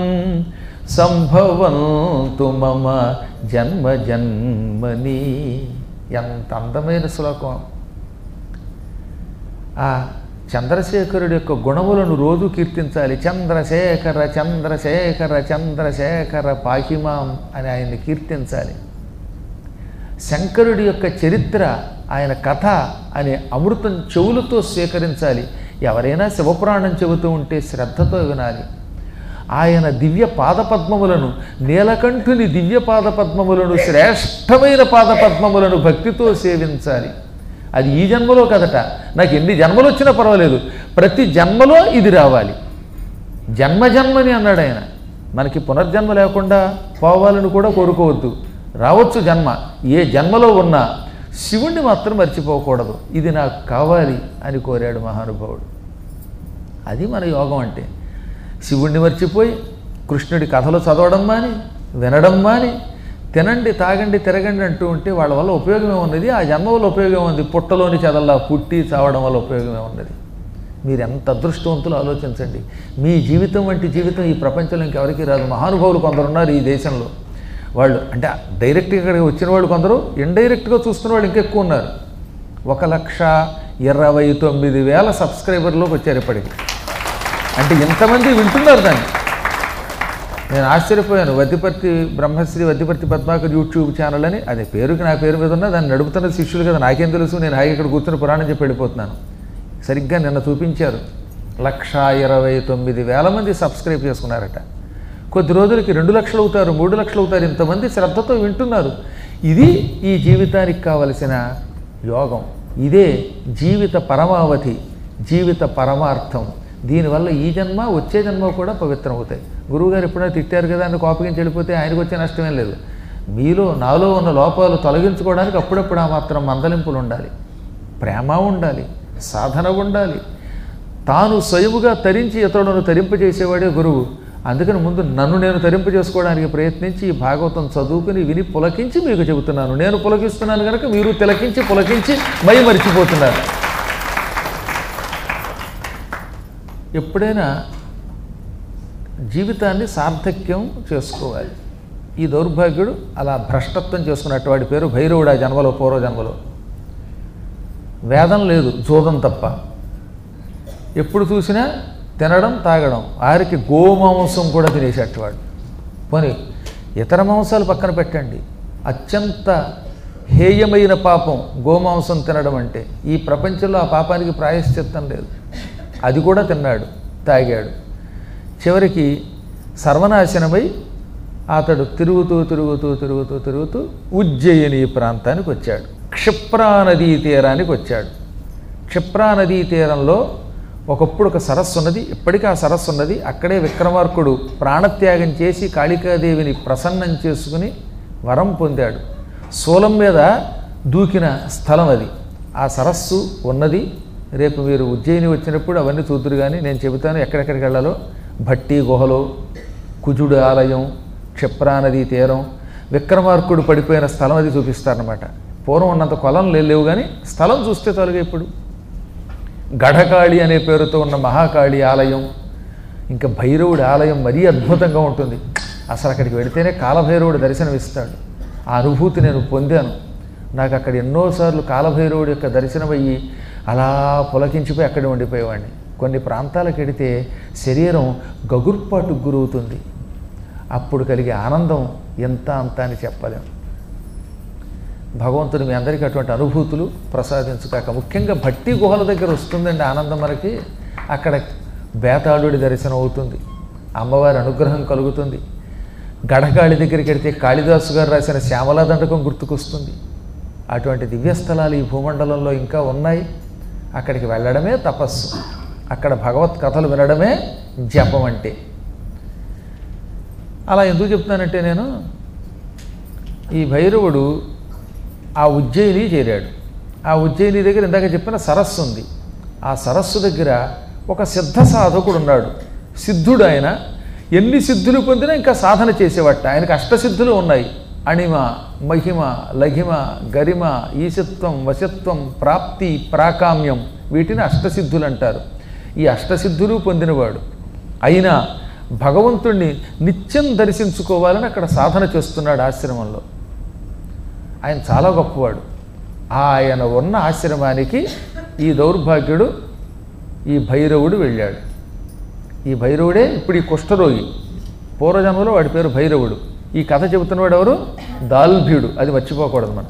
సంభవంతు మమ జన్మ జన్మని ఎంత అందమైన శ్లోకం ఆ చంద్రశేఖరుడి యొక్క గుణములను రోజు కీర్తించాలి చంద్రశేఖర చంద్రశేఖర చంద్రశేఖర పాహిమాం అని ఆయన్ని కీర్తించాలి శంకరుడి యొక్క చరిత్ర ఆయన కథ అనే అమృతం చెవులతో స్వీకరించాలి ఎవరైనా శివపురాణం చెబుతూ ఉంటే శ్రద్ధతో వినాలి ఆయన దివ్య పాదపద్మములను నీలకంఠుని దివ్య పాదపద్మములను శ్రేష్టమైన పాదపద్మములను భక్తితో సేవించాలి అది ఈ జన్మలో కదట నాకు ఎన్ని జన్మలు వచ్చినా పర్వాలేదు ప్రతి జన్మలో ఇది రావాలి జన్మ జన్మని అన్నాడు ఆయన మనకి పునర్జన్మ లేకుండా పోవాలని కూడా కోరుకోవద్దు రావచ్చు జన్మ ఏ జన్మలో ఉన్నా శివుణ్ణి మాత్రం మర్చిపోకూడదు ఇది నాకు కావాలి అని కోరాడు మహానుభావుడు అది మన యోగం అంటే శివుణ్ణి మర్చిపోయి కృష్ణుడి కథలు చదవడం మాని వినడం మాని తినండి తాగండి తిరగండి అంటూ ఉంటే వాళ్ళ వల్ల ఉపయోగమే ఉన్నది ఆ జన్మ వల్ల ఉపయోగం ఉంది పుట్టలోని చదల్లా పుట్టి చావడం వల్ల ఉపయోగమే ఉన్నది మీరు ఎంత అదృష్టవంతులు ఆలోచించండి మీ జీవితం వంటి జీవితం ఈ ప్రపంచంలో ఇంకెవరికి రాదు మహానుభావులు కొందరు ఉన్నారు ఈ దేశంలో వాళ్ళు అంటే డైరెక్ట్గా ఇక్కడికి వచ్చిన వాళ్ళు కొందరు ఇండైరెక్ట్గా చూస్తున్న వాళ్ళు ఇంకెక్కువ ఉన్నారు ఒక లక్ష ఇరవై తొమ్మిది వేల సబ్స్క్రైబర్లోకి వచ్చారు ఇప్పటికి అంటే ఇంతమంది వింటున్నారు దాన్ని నేను ఆశ్చర్యపోయాను వద్దిపర్తి బ్రహ్మశ్రీ వద్దిపర్తి పద్మాకర్ యూట్యూబ్ ఛానల్ అని అదే పేరుకి నా పేరు మీద ఉన్న దాన్ని నడుపుతున్న శిష్యులు కదా నాకేం తెలుసు నేను హాయిగా ఇక్కడ కూర్చుని పురాణం చెప్పి వెళ్ళిపోతున్నాను సరిగ్గా నిన్న చూపించారు లక్ష ఇరవై తొమ్మిది వేల మంది సబ్స్క్రైబ్ చేసుకున్నారట కొద్ది రోజులకి రెండు లక్షలు అవుతారు మూడు లక్షలు అవుతారు ఇంతమంది శ్రద్ధతో వింటున్నారు ఇది ఈ జీవితానికి కావలసిన యోగం ఇదే జీవిత పరమావధి జీవిత పరమార్థం దీనివల్ల ఈ జన్మ వచ్చే జన్మ కూడా పవిత్రం అవుతాయి గురువుగారు ఎప్పుడైనా తిట్టారు కదా అని కోపగించి వెళ్ళిపోతే ఆయనకు వచ్చే నష్టమేం లేదు మీలో నాలో ఉన్న లోపాలు తొలగించుకోవడానికి అప్పుడప్పుడు ఆ మాత్రం మందలింపులు ఉండాలి ప్రేమ ఉండాలి సాధన ఉండాలి తాను స్వయముగా తరించి ఇతరులను తరింపజేసేవాడే గురువు అందుకని ముందు నన్ను నేను తరింపు చేసుకోవడానికి ప్రయత్నించి ఈ భాగవతం చదువుకుని విని పులకించి మీకు చెబుతున్నాను నేను పులకిస్తున్నాను కనుక మీరు తిలకించి పులకించి మై మరిచిపోతున్నారు ఎప్పుడైనా జీవితాన్ని సార్థక్యం చేసుకోవాలి ఈ దౌర్భాగ్యుడు అలా భ్రష్టత్వం చేసుకున్నట్టు వాడి పేరు భైరవుడు ఆ జన్మలో పూర్వ జన్మలో వేదం లేదు జోదం తప్ప ఎప్పుడు చూసినా తినడం తాగడం ఆరికి గోమాంసం కూడా తినేసేటవాడు పోనీ ఇతర మాంసాలు పక్కన పెట్టండి అత్యంత హేయమైన పాపం గోమాంసం తినడం అంటే ఈ ప్రపంచంలో ఆ పాపానికి ప్రాయశ్చిత్తం లేదు అది కూడా తిన్నాడు తాగాడు చివరికి సర్వనాశనమై అతడు తిరుగుతూ తిరుగుతూ తిరుగుతూ తిరుగుతూ ఉజ్జయిని ప్రాంతానికి వచ్చాడు క్షిప్రా నదీ తీరానికి వచ్చాడు క్షిప్రా నదీ తీరంలో ఒకప్పుడు ఒక సరస్సు ఉన్నది ఇప్పటికీ ఆ సరస్సు ఉన్నది అక్కడే విక్రమార్కుడు ప్రాణత్యాగం చేసి కాళికాదేవిని ప్రసన్నం చేసుకుని వరం పొందాడు శూలం మీద దూకిన స్థలం అది ఆ సరస్సు ఉన్నది రేపు మీరు ఉజ్జయిని వచ్చినప్పుడు అవన్నీ చూద్దురు కానీ నేను చెబుతాను ఎక్కడెక్కడికి వెళ్ళాలో భట్టి గుహలో కుజుడు ఆలయం క్షిప్రానదీ తీరం విక్రమార్కుడు పడిపోయిన స్థలం అది చూపిస్తారనమాట పూర్వం ఉన్నంత కొలం లే- లేవు కానీ స్థలం చూస్తే తొలగే ఇప్పుడు గఢకాళి అనే పేరుతో ఉన్న మహాకాళి ఆలయం ఇంకా భైరవుడి ఆలయం మరీ అద్భుతంగా ఉంటుంది అసలు అక్కడికి వెళితేనే కాలభైరవుడు దర్శనమిస్తాడు ఆ అనుభూతి నేను పొందాను నాకు అక్కడ ఎన్నోసార్లు కాలభైరవుడి యొక్క దర్శనం అయ్యి అలా పులకించిపోయి అక్కడే ఉండిపోయేవాడిని కొన్ని ప్రాంతాలకు వెడితే శరీరం గగుర్పాటుకు గురవుతుంది అప్పుడు కలిగే ఆనందం ఎంత అంత అని చెప్పలేం భగవంతుడు మీ అందరికీ అటువంటి అనుభూతులు ప్రసాదించుకాక ముఖ్యంగా భట్టి గుహల దగ్గర వస్తుందండి ఆనందం మనకి అక్కడ బేతాళుడి దర్శనం అవుతుంది అమ్మవారి అనుగ్రహం కలుగుతుంది గడకాళి దగ్గరికి వెడితే కాళిదాసు గారు రాసిన శ్యామలా దండకం గుర్తుకొస్తుంది అటువంటి దివ్యస్థలాలు ఈ భూమండలంలో ఇంకా ఉన్నాయి అక్కడికి వెళ్ళడమే తపస్సు అక్కడ భగవత్ కథలు వినడమే జపం అంటే అలా ఎందుకు చెప్తున్నానంటే నేను ఈ భైరవుడు ఆ ఉజ్జయిని చేరాడు ఆ ఉజ్జయిని దగ్గర ఇందాక చెప్పిన సరస్సు ఉంది ఆ సరస్సు దగ్గర ఒక సిద్ధ సాధకుడు ఉన్నాడు సిద్ధుడు ఆయన ఎన్ని సిద్ధులు పొందినా ఇంకా సాధన చేసేవాట ఆయనకు అష్టసిద్ధులు ఉన్నాయి అణిమ మహిమ లఘిమ గరిమ ఈశత్వం వశత్వం ప్రాప్తి ప్రాకామ్యం వీటిని అష్టసిద్ధులు అంటారు ఈ అష్టసిద్ధులు పొందినవాడు అయినా భగవంతుణ్ణి నిత్యం దర్శించుకోవాలని అక్కడ సాధన చేస్తున్నాడు ఆశ్రమంలో ఆయన చాలా గొప్పవాడు ఆయన ఉన్న ఆశ్రమానికి ఈ దౌర్భాగ్యుడు ఈ భైరవుడు వెళ్ళాడు ఈ భైరవుడే ఇప్పుడు ఈ కుష్ఠరోగి పూర్వజన్మలో వాడి పేరు భైరవుడు ఈ కథ చెబుతున్నవాడు ఎవరు దాల్భ్యుడు అది మర్చిపోకూడదు మనం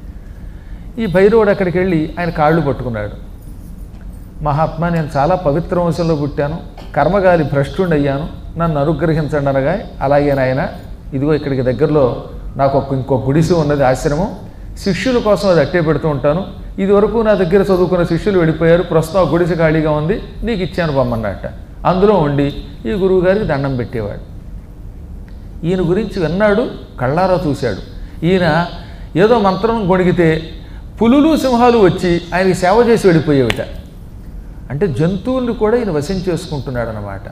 ఈ భైరవుడు అక్కడికి వెళ్ళి ఆయన కాళ్ళు పట్టుకున్నాడు మహాత్మా నేను చాలా పవిత్ర వంశంలో పుట్టాను కర్మగాలి భ్రష్టుండి అయ్యాను నన్ను అనుగ్రహించండి అనగా అలాగే నాయన ఇదిగో ఇక్కడికి దగ్గరలో నాకు ఒక ఇంకో గుడిసె ఉన్నది ఆశ్రమం శిష్యుల కోసం అది అట్టే పెడుతూ ఉంటాను ఇది వరకు నా దగ్గర చదువుకున్న శిష్యులు వెళ్ళిపోయారు ప్రస్తుతం ఆ గుడిసె ఖాళీగా ఉంది నీకు ఇచ్చాను బొమ్మన్నట్ట అందులో ఉండి ఈ గురువు గారికి దండం పెట్టేవాడు ఈయన గురించి విన్నాడు కళ్ళారా చూశాడు ఈయన ఏదో మంత్రం గొణిగితే పులులు సింహాలు వచ్చి ఆయనకి సేవ చేసి వెళ్ళిపోయేవిట అంటే జంతువుల్ని కూడా ఈయన వశం చేసుకుంటున్నాడు అన్నమాట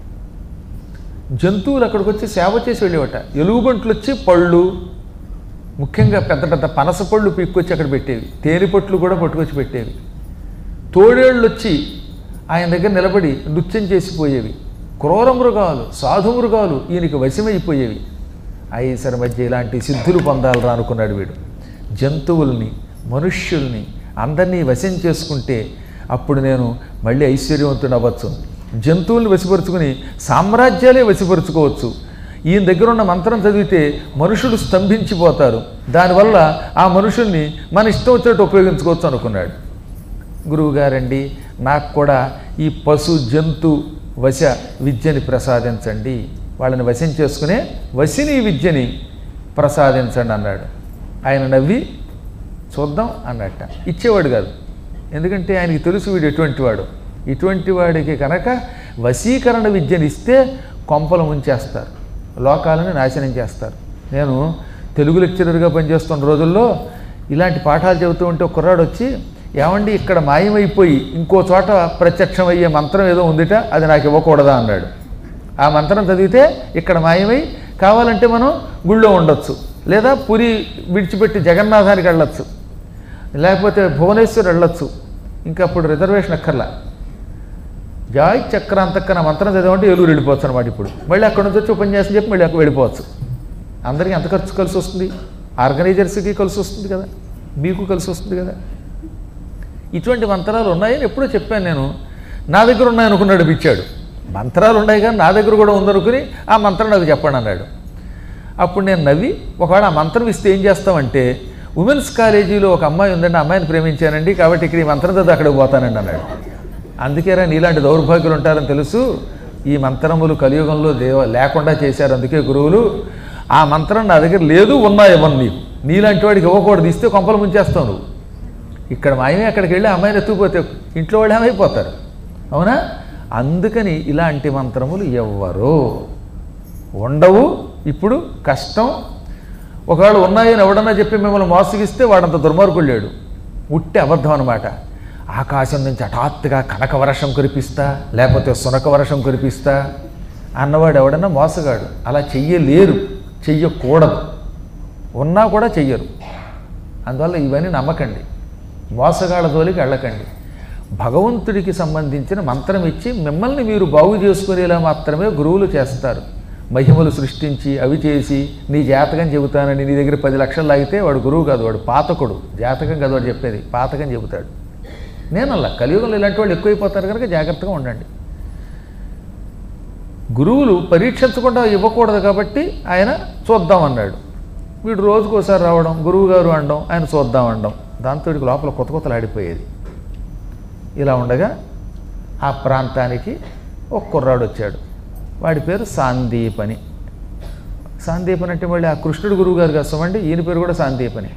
జంతువులు అక్కడికి వచ్చి సేవ చేసి వెళ్ళేవట ఎలుగుబంట్లు వచ్చి పళ్ళు ముఖ్యంగా పెద్ద పెద్ద పనస పళ్ళు పీక్కొచ్చి అక్కడ పెట్టేవి తేనె పట్లు కూడా పట్టుకొచ్చి పెట్టేవి తోడేళ్ళు వచ్చి ఆయన దగ్గర నిలబడి నృత్యం చేసిపోయేవి క్రూర మృగాలు సాధు మృగాలు ఈయనకి వశమైపోయేవి ఐసరి మధ్య ఇలాంటి సిద్ధులు పొందాలరా అనుకున్నాడు వీడు జంతువుల్ని మనుష్యుల్ని అందరినీ వశం చేసుకుంటే అప్పుడు నేను మళ్ళీ ఐశ్వర్యవంతుడు అవ్వచ్చు జంతువుల్ని వశపరుచుకుని సామ్రాజ్యాలే వశపరుచుకోవచ్చు ఈయన దగ్గర ఉన్న మంత్రం చదివితే మనుషులు స్తంభించిపోతారు దానివల్ల ఆ మనుషుల్ని మన ఇష్టం వచ్చినట్టు ఉపయోగించుకోవచ్చు అనుకున్నాడు గురువుగారండి నాకు కూడా ఈ పశు జంతు వశ విద్యని ప్రసాదించండి వాళ్ళని వశం చేసుకునే వశిని విద్యని ప్రసాదించండి అన్నాడు ఆయన నవ్వి చూద్దాం అన్నట్ట ఇచ్చేవాడు కాదు ఎందుకంటే ఆయనకి తెలుసు వీడు ఎటువంటి వాడు ఇటువంటి వాడికి కనుక వశీకరణ విద్యని ఇస్తే కొంపలు ముంచేస్తారు లోకాలను నాశనం చేస్తారు నేను తెలుగు లెక్చరర్గా పనిచేస్తున్న రోజుల్లో ఇలాంటి పాఠాలు చెబుతూ ఉంటే ఒక కుర్రాడు వచ్చి ఏమండి ఇక్కడ మాయమైపోయి ఇంకో చోట ప్రత్యక్షమయ్యే మంత్రం ఏదో ఉందిట అది నాకు ఇవ్వకూడదా అన్నాడు ఆ మంత్రం చదివితే ఇక్కడ మాయమై కావాలంటే మనం గుళ్ళో ఉండొచ్చు లేదా పురి విడిచిపెట్టి జగన్నాథానికి వెళ్ళొచ్చు లేకపోతే భువనేశ్వర్ వెళ్ళొచ్చు ఇంకా అప్పుడు రిజర్వేషన్ అక్కర్లా జాయ్ చక్రాంతక్క నా మంత్రం చదివామంటే ఏలూరు వెళ్ళిపోవచ్చు అనమాట ఇప్పుడు మళ్ళీ అక్కడ నుంచి వచ్చి ఉపన్యాసం చెప్పి మళ్ళీ అక్కడ వెళ్ళిపోవచ్చు అందరికీ ఎంత ఖర్చు కలిసి వస్తుంది ఆర్గనైజర్స్కి కలిసి వస్తుంది కదా మీకు కలిసి వస్తుంది కదా ఇటువంటి మంత్రాలు ఉన్నాయని ఎప్పుడో చెప్పాను నేను నా దగ్గర ఉన్నాయనుకున్నాడు పిచ్చాడు మంత్రాలు ఉన్నాయి కానీ నా దగ్గర కూడా ఉందనుకుని ఆ మంత్రం నాకు చెప్పండి అన్నాడు అప్పుడు నేను నవ్వి ఒకవేళ ఆ మంత్రం ఇస్తే ఏం చేస్తామంటే ఉమెన్స్ కాలేజీలో ఒక అమ్మాయి ఉందండి ఆ అమ్మాయిని ప్రేమించానండి కాబట్టి ఇక్కడ ఈ మంత్రం చదివి అక్కడికి పోతానండి అన్నాడు అందుకేరా నీలాంటి దౌర్భాగ్యులు ఉంటారని తెలుసు ఈ మంత్రములు కలియుగంలో దేవ లేకుండా చేశారు అందుకే గురువులు ఆ మంత్రం నా దగ్గర లేదు ఉన్నా ఇవ్వను నీకు నీలాంటి వాడికి ఇవ్వకూడదు ఇస్తే కొంపలు ముంచేస్తావు నువ్వు ఇక్కడ మాయమే అక్కడికి వెళ్ళి అమ్మాయిని ఎత్తుకుపోతే ఇంట్లో వాళ్ళు ఏమైపోతారు అవునా అందుకని ఇలాంటి మంత్రములు ఎవ్వరు ఉండవు ఇప్పుడు కష్టం ఒకవేళ ఉన్నాయని ఎవడన్నా చెప్పి మిమ్మల్ని మోసగిస్తే వాడంత దుర్మార్గుడు లేడు ఉట్టి అబద్ధం అనమాట ఆకాశం నుంచి హఠాత్తుగా కనక వర్షం కురిపిస్తా లేకపోతే సునక వర్షం కురిపిస్తా అన్నవాడు ఎవడన్నా మోసగాడు అలా చెయ్యలేరు చెయ్యకూడదు ఉన్నా కూడా చెయ్యరు అందువల్ల ఇవన్నీ నమ్మకండి మోసగాళ్ళ జోలికి వెళ్ళకండి భగవంతుడికి సంబంధించిన మంత్రం ఇచ్చి మిమ్మల్ని మీరు బాగు చేసుకునేలా మాత్రమే గురువులు చేస్తారు మహిమలు సృష్టించి అవి చేసి నీ జాతకం చెబుతానని నీ దగ్గర పది లక్షలు లాగితే వాడు గురువు కాదు వాడు పాతకుడు జాతకం కాదు వాడు చెప్పేది పాతకం చెబుతాడు నేనల్లా కలియుగంలో ఇలాంటి వాళ్ళు ఎక్కువైపోతారు కనుక జాగ్రత్తగా ఉండండి గురువులు పరీక్షించకుండా ఇవ్వకూడదు కాబట్టి ఆయన చూద్దామన్నాడు వీడు రోజుకోసారి రావడం గురువు గారు అనడం ఆయన చూద్దాం అనడం దాంతో వీడికి లోపల కొత్త కొత్తలు ఆడిపోయేది ఇలా ఉండగా ఆ ప్రాంతానికి ఒక కుర్రాడు వచ్చాడు వాడి పేరు సాందీపని సాందీపని అంటే మళ్ళీ ఆ కృష్ణుడు గురువు గారు కష్టమండి ఈయన పేరు కూడా సాందీపని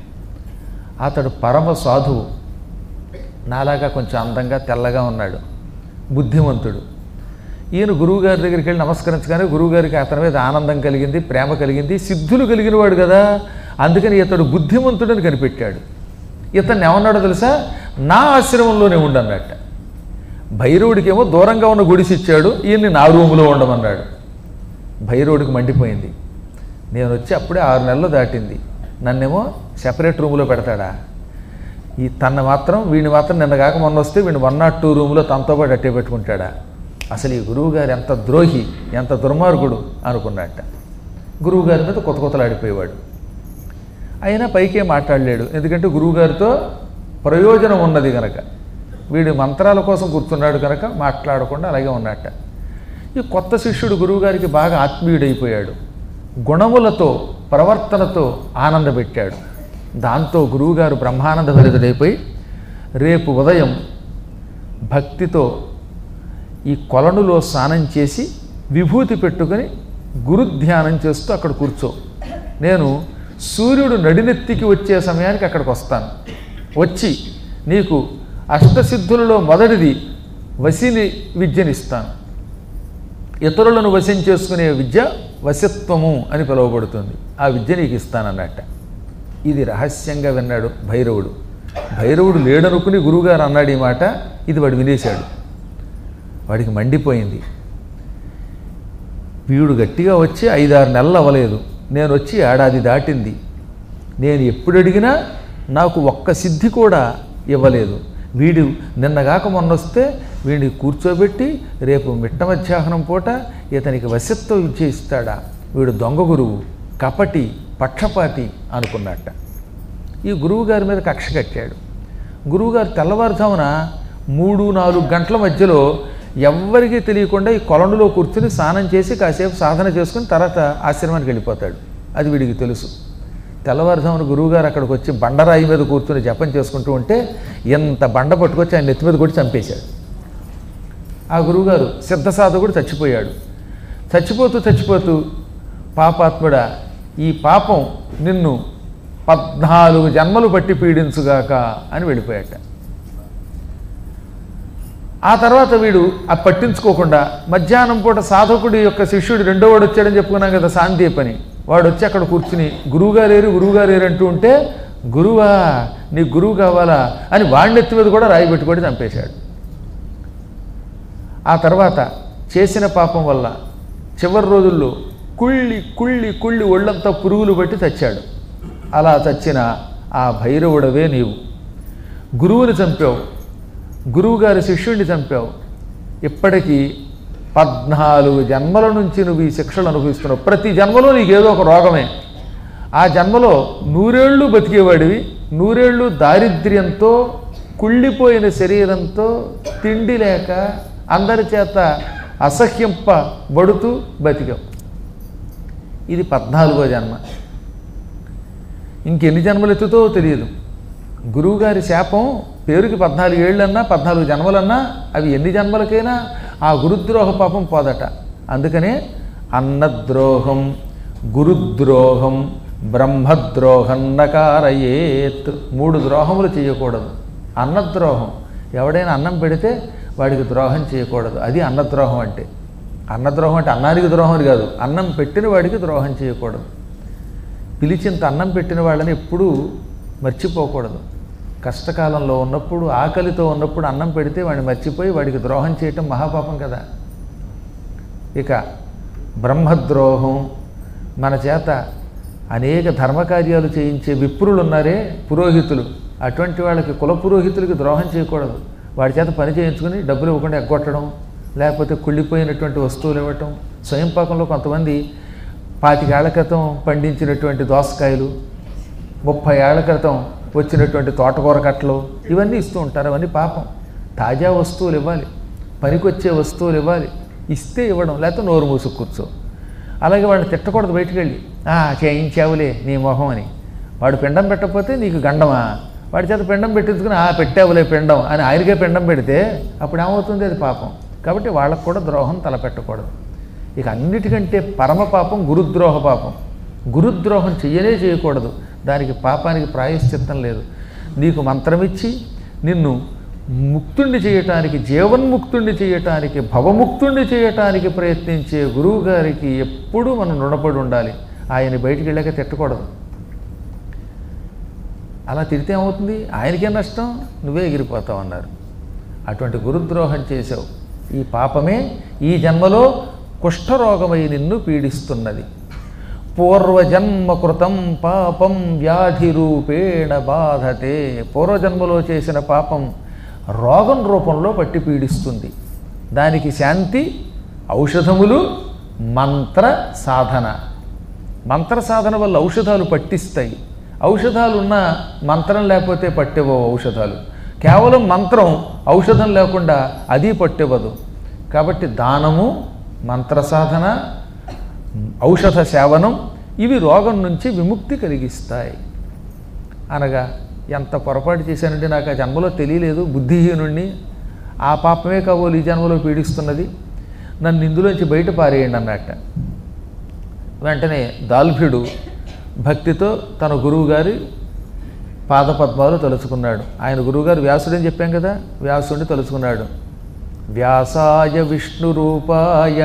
అతడు పరమ సాధువు నాలాగా కొంచెం అందంగా తెల్లగా ఉన్నాడు బుద్ధిమంతుడు ఈయన గురువుగారి దగ్గరికి వెళ్ళి నమస్కరించగానే గురువుగారికి అతని మీద ఆనందం కలిగింది ప్రేమ కలిగింది సిద్ధులు కలిగిన వాడు కదా అందుకని ఇతడు బుద్ధిమంతుడని కనిపెట్టాడు ఇతన్ని ఏమన్నాడో తెలుసా నా ఆశ్రమంలోనే ఉండన్నట్ట భైరవుడికేమో దూరంగా ఉన్న గుడిసి ఇచ్చాడు ఈయన్ని నా రూములో ఉండమన్నాడు భైరవుడికి మండిపోయింది నేను వచ్చి అప్పుడే ఆరు నెలలు దాటింది నన్నేమో సెపరేట్ రూములో పెడతాడా ఈ తన మాత్రం వీడిని మాత్రం నిన్న కాక మొన్న వస్తే వీడిని వన్ నాట్ టూ రూమ్లో తనతో పాటు అట్టే పెట్టుకుంటాడా అసలు ఈ గురువు గారు ఎంత ద్రోహి ఎంత దుర్మార్గుడు అనుకున్నట్ట గురువు గారి మీద కొత్త కొత్తలు ఆడిపోయేవాడు అయినా పైకే మాట్లాడలేడు ఎందుకంటే గురువుగారితో ప్రయోజనం ఉన్నది కనుక వీడి మంత్రాల కోసం కూర్చున్నాడు కనుక మాట్లాడకుండా అలాగే ఉన్నట్ట ఈ కొత్త శిష్యుడు గురువుగారికి బాగా ఆత్మీయుడైపోయాడు గుణములతో ప్రవర్తనతో ఆనందపెట్టాడు దాంతో గురువుగారు బ్రహ్మానంద భరితుడైపోయి రేపు ఉదయం భక్తితో ఈ కొలనులో స్నానం చేసి విభూతి పెట్టుకొని గురుధ్యానం చేస్తూ అక్కడ కూర్చో నేను సూర్యుడు నడినెత్తికి వచ్చే సమయానికి అక్కడికి వస్తాను వచ్చి నీకు అష్టసిద్ధులలో మొదటిది వసిని విద్యనిస్తాను ఇతరులను వశం చేసుకునే విద్య వశత్వము అని పిలువబడుతుంది ఆ విద్య నీకు ఇస్తానన్నట్ట ఇది రహస్యంగా విన్నాడు భైరవుడు భైరవుడు లేడనుకుని గురువుగారు అన్నాడు ఈ మాట ఇది వాడు వినేశాడు వాడికి మండిపోయింది వీడు గట్టిగా వచ్చి ఐదారు నెలలు అవ్వలేదు నేను వచ్చి ఏడాది దాటింది నేను ఎప్పుడు అడిగినా నాకు ఒక్క సిద్ధి కూడా ఇవ్వలేదు వీడు నిన్నగాక మొన్న వస్తే వీడిని కూర్చోబెట్టి రేపు మిట్ట మధ్యాహ్నం పూట ఇతనికి వశత్వ విద్య ఇస్తాడా వీడు దొంగ గురువు కపటి పక్షపాతి అనుకున్నట్ట ఈ గురువు గారి మీద కక్ష కట్టాడు గురువుగారు తెల్లవారుజామున మూడు నాలుగు గంటల మధ్యలో ఎవ్వరికీ తెలియకుండా ఈ కొలండులో కూర్చుని స్నానం చేసి కాసేపు సాధన చేసుకుని తర్వాత ఆశ్రమానికి వెళ్ళిపోతాడు అది వీడికి తెలుసు తెల్లవారుజామున గురువుగారు అక్కడికి వచ్చి బండరాయి మీద కూర్చుని జపం చేసుకుంటూ ఉంటే ఎంత బండ పట్టుకొచ్చి ఆయన నెత్తి మీద కొట్టి చంపేశాడు ఆ గురువుగారు సిద్ధ సాధకుడు చచ్చిపోయాడు చచ్చిపోతూ చచ్చిపోతూ పాపాత్ముడా ఈ పాపం నిన్ను పద్నాలుగు జన్మలు బట్టి పీడించుగాక అని వెళ్ళిపోయాట ఆ తర్వాత వీడు ఆ పట్టించుకోకుండా మధ్యాహ్నం పూట సాధకుడి యొక్క శిష్యుడు రెండో వాడు వచ్చాడని చెప్పుకున్నాం కదా శాంతి పని వాడు వచ్చి అక్కడ కూర్చుని గురువుగారేరు గురువుగారేరు అంటూ ఉంటే గురువా నీ గురువు కావాలా అని వాడిని ఎత్తి మీద కూడా రాయి పెట్టుకొని చంపేశాడు ఆ తర్వాత చేసిన పాపం వల్ల చివరి రోజుల్లో కుళ్ళి కుళ్ళి కుళ్ళి ఒళ్ళంతా పురుగులు పట్టి చచ్చాడు అలా చచ్చిన ఆ భైరవుడవే నీవు గురువుని చంపావు గురువుగారి శిష్యుడిని చంపావు ఇప్పటికీ పద్నాలుగు జన్మల నుంచి నువ్వు ఈ శిక్షలు అనుభవిస్తున్నావు ప్రతి జన్మలో నీకు ఏదో ఒక రోగమే ఆ జన్మలో నూరేళ్ళు బతికేవాడివి నూరేళ్ళు దారిద్ర్యంతో కుళ్ళిపోయిన శరీరంతో తిండి లేక అందరి చేత అసహ్యింపబడుతూ బతికావు ఇది పద్నాలుగో జన్మ ఇంకెన్ని జన్మలు ఎత్తుతో తెలియదు గురువుగారి శాపం పేరుకి పద్నాలుగు ఏళ్ళన్నా పద్నాలుగు జన్మలన్నా అవి ఎన్ని జన్మలకైనా ఆ గురుద్రోహ పాపం పోదట అందుకనే అన్నద్రోహం గురుద్రోహం బ్రహ్మద్రోహం నకారయేత్ మూడు ద్రోహములు చేయకూడదు అన్నద్రోహం ఎవడైనా అన్నం పెడితే వాడికి ద్రోహం చేయకూడదు అది అన్నద్రోహం అంటే అన్నద్రోహం అంటే అన్నానికి ద్రోహం అని కాదు అన్నం పెట్టిన వాడికి ద్రోహం చేయకూడదు పిలిచింత అన్నం పెట్టిన వాళ్ళని ఎప్పుడూ మర్చిపోకూడదు కష్టకాలంలో ఉన్నప్పుడు ఆకలితో ఉన్నప్పుడు అన్నం పెడితే వాడిని మర్చిపోయి వాడికి ద్రోహం చేయటం మహాపాపం కదా ఇక బ్రహ్మద్రోహం మన చేత అనేక ధర్మకార్యాలు చేయించే విప్రులు ఉన్నారే పురోహితులు అటువంటి వాళ్ళకి కుల పురోహితులకి ద్రోహం చేయకూడదు వాడి చేత పని చేయించుకుని డబ్బులు ఇవ్వకుండా ఎగ్గొట్టడం లేకపోతే కుళ్ళిపోయినటువంటి వస్తువులు ఇవ్వటం స్వయంపాకంలో కొంతమంది పాతికేళ్ల క్రితం పండించినటువంటి దోసకాయలు ముప్పై ఏళ్ల క్రితం వచ్చినటువంటి తోటకూర కట్టలు ఇవన్నీ ఇస్తూ ఉంటారు అవన్నీ పాపం తాజా వస్తువులు ఇవ్వాలి పనికొచ్చే వస్తువులు ఇవ్వాలి ఇస్తే ఇవ్వడం లేకపోతే నోరు మూసుకు కూర్చో అలాగే వాడిని తిట్టకూడదు బయటికి వెళ్ళి "ఆ, చేయించావులే నీ మొహం అని వాడు పిండం పెట్టకపోతే నీకు గండమా వాడి చేత పిండం పెట్టించుకుని ఆ పెట్టావులే పిండం అని ఆయనకే పిండం పెడితే అప్పుడు ఏమవుతుంది అది పాపం కాబట్టి వాళ్ళకు కూడా ద్రోహం తలపెట్టకూడదు ఇక అన్నిటికంటే పరమ పాపం గురుద్రోహ పాపం గురుద్రోహం చెయ్యనే చేయకూడదు దానికి పాపానికి ప్రాయశ్చిత్తం లేదు నీకు మంత్రమిచ్చి నిన్ను ముక్తుణ్ణి చేయటానికి జీవన్ముక్తుణ్ణి చేయటానికి భవముక్తుణ్ణి చేయటానికి ప్రయత్నించే గురువు గారికి ఎప్పుడూ మనం రుణపడి ఉండాలి ఆయన బయటికి వెళ్ళాక తిట్టకూడదు అలా తిడితే ఏమవుతుంది ఆయనకే నష్టం నువ్వే ఎగిరిపోతావు అన్నారు అటువంటి గురుద్రోహం చేశావు ఈ పాపమే ఈ జన్మలో కుష్ఠరోగమై నిన్ను పీడిస్తున్నది పూర్వజన్మ కృతం పాపం వ్యాధి రూపేణ బాధతే పూర్వజన్మలో చేసిన పాపం రోగం రూపంలో పట్టి పీడిస్తుంది దానికి శాంతి ఔషధములు మంత్ర సాధన మంత్ర సాధన వల్ల ఔషధాలు పట్టిస్తాయి ఔషధాలు ఉన్న మంత్రం లేకపోతే పట్టేవో ఔషధాలు కేవలం మంత్రం ఔషధం లేకుండా అది పట్టేవదు కాబట్టి దానము మంత్ర సాధన ఔషధ సేవనం ఇవి రోగం నుంచి విముక్తి కలిగిస్తాయి అనగా ఎంత పొరపాటు చేశానంటే నాకు ఆ జన్మలో తెలియలేదు బుద్ధిహీనుణ్ణి ఆ పాపమే కాబోలు ఈ జన్మలో పీడిస్తున్నది నన్ను ఇందులోంచి బయట పారేయండి అన్నట్ట వెంటనే దాల్భ్యుడు భక్తితో తన గురువుగారి పాదపద్మాలు తలుచుకున్నాడు ఆయన గురువుగారు వ్యాసుడని చెప్పాం కదా వ్యాసుడిని తలుచుకున్నాడు వ్యాసాయ విష్ణురూపాయ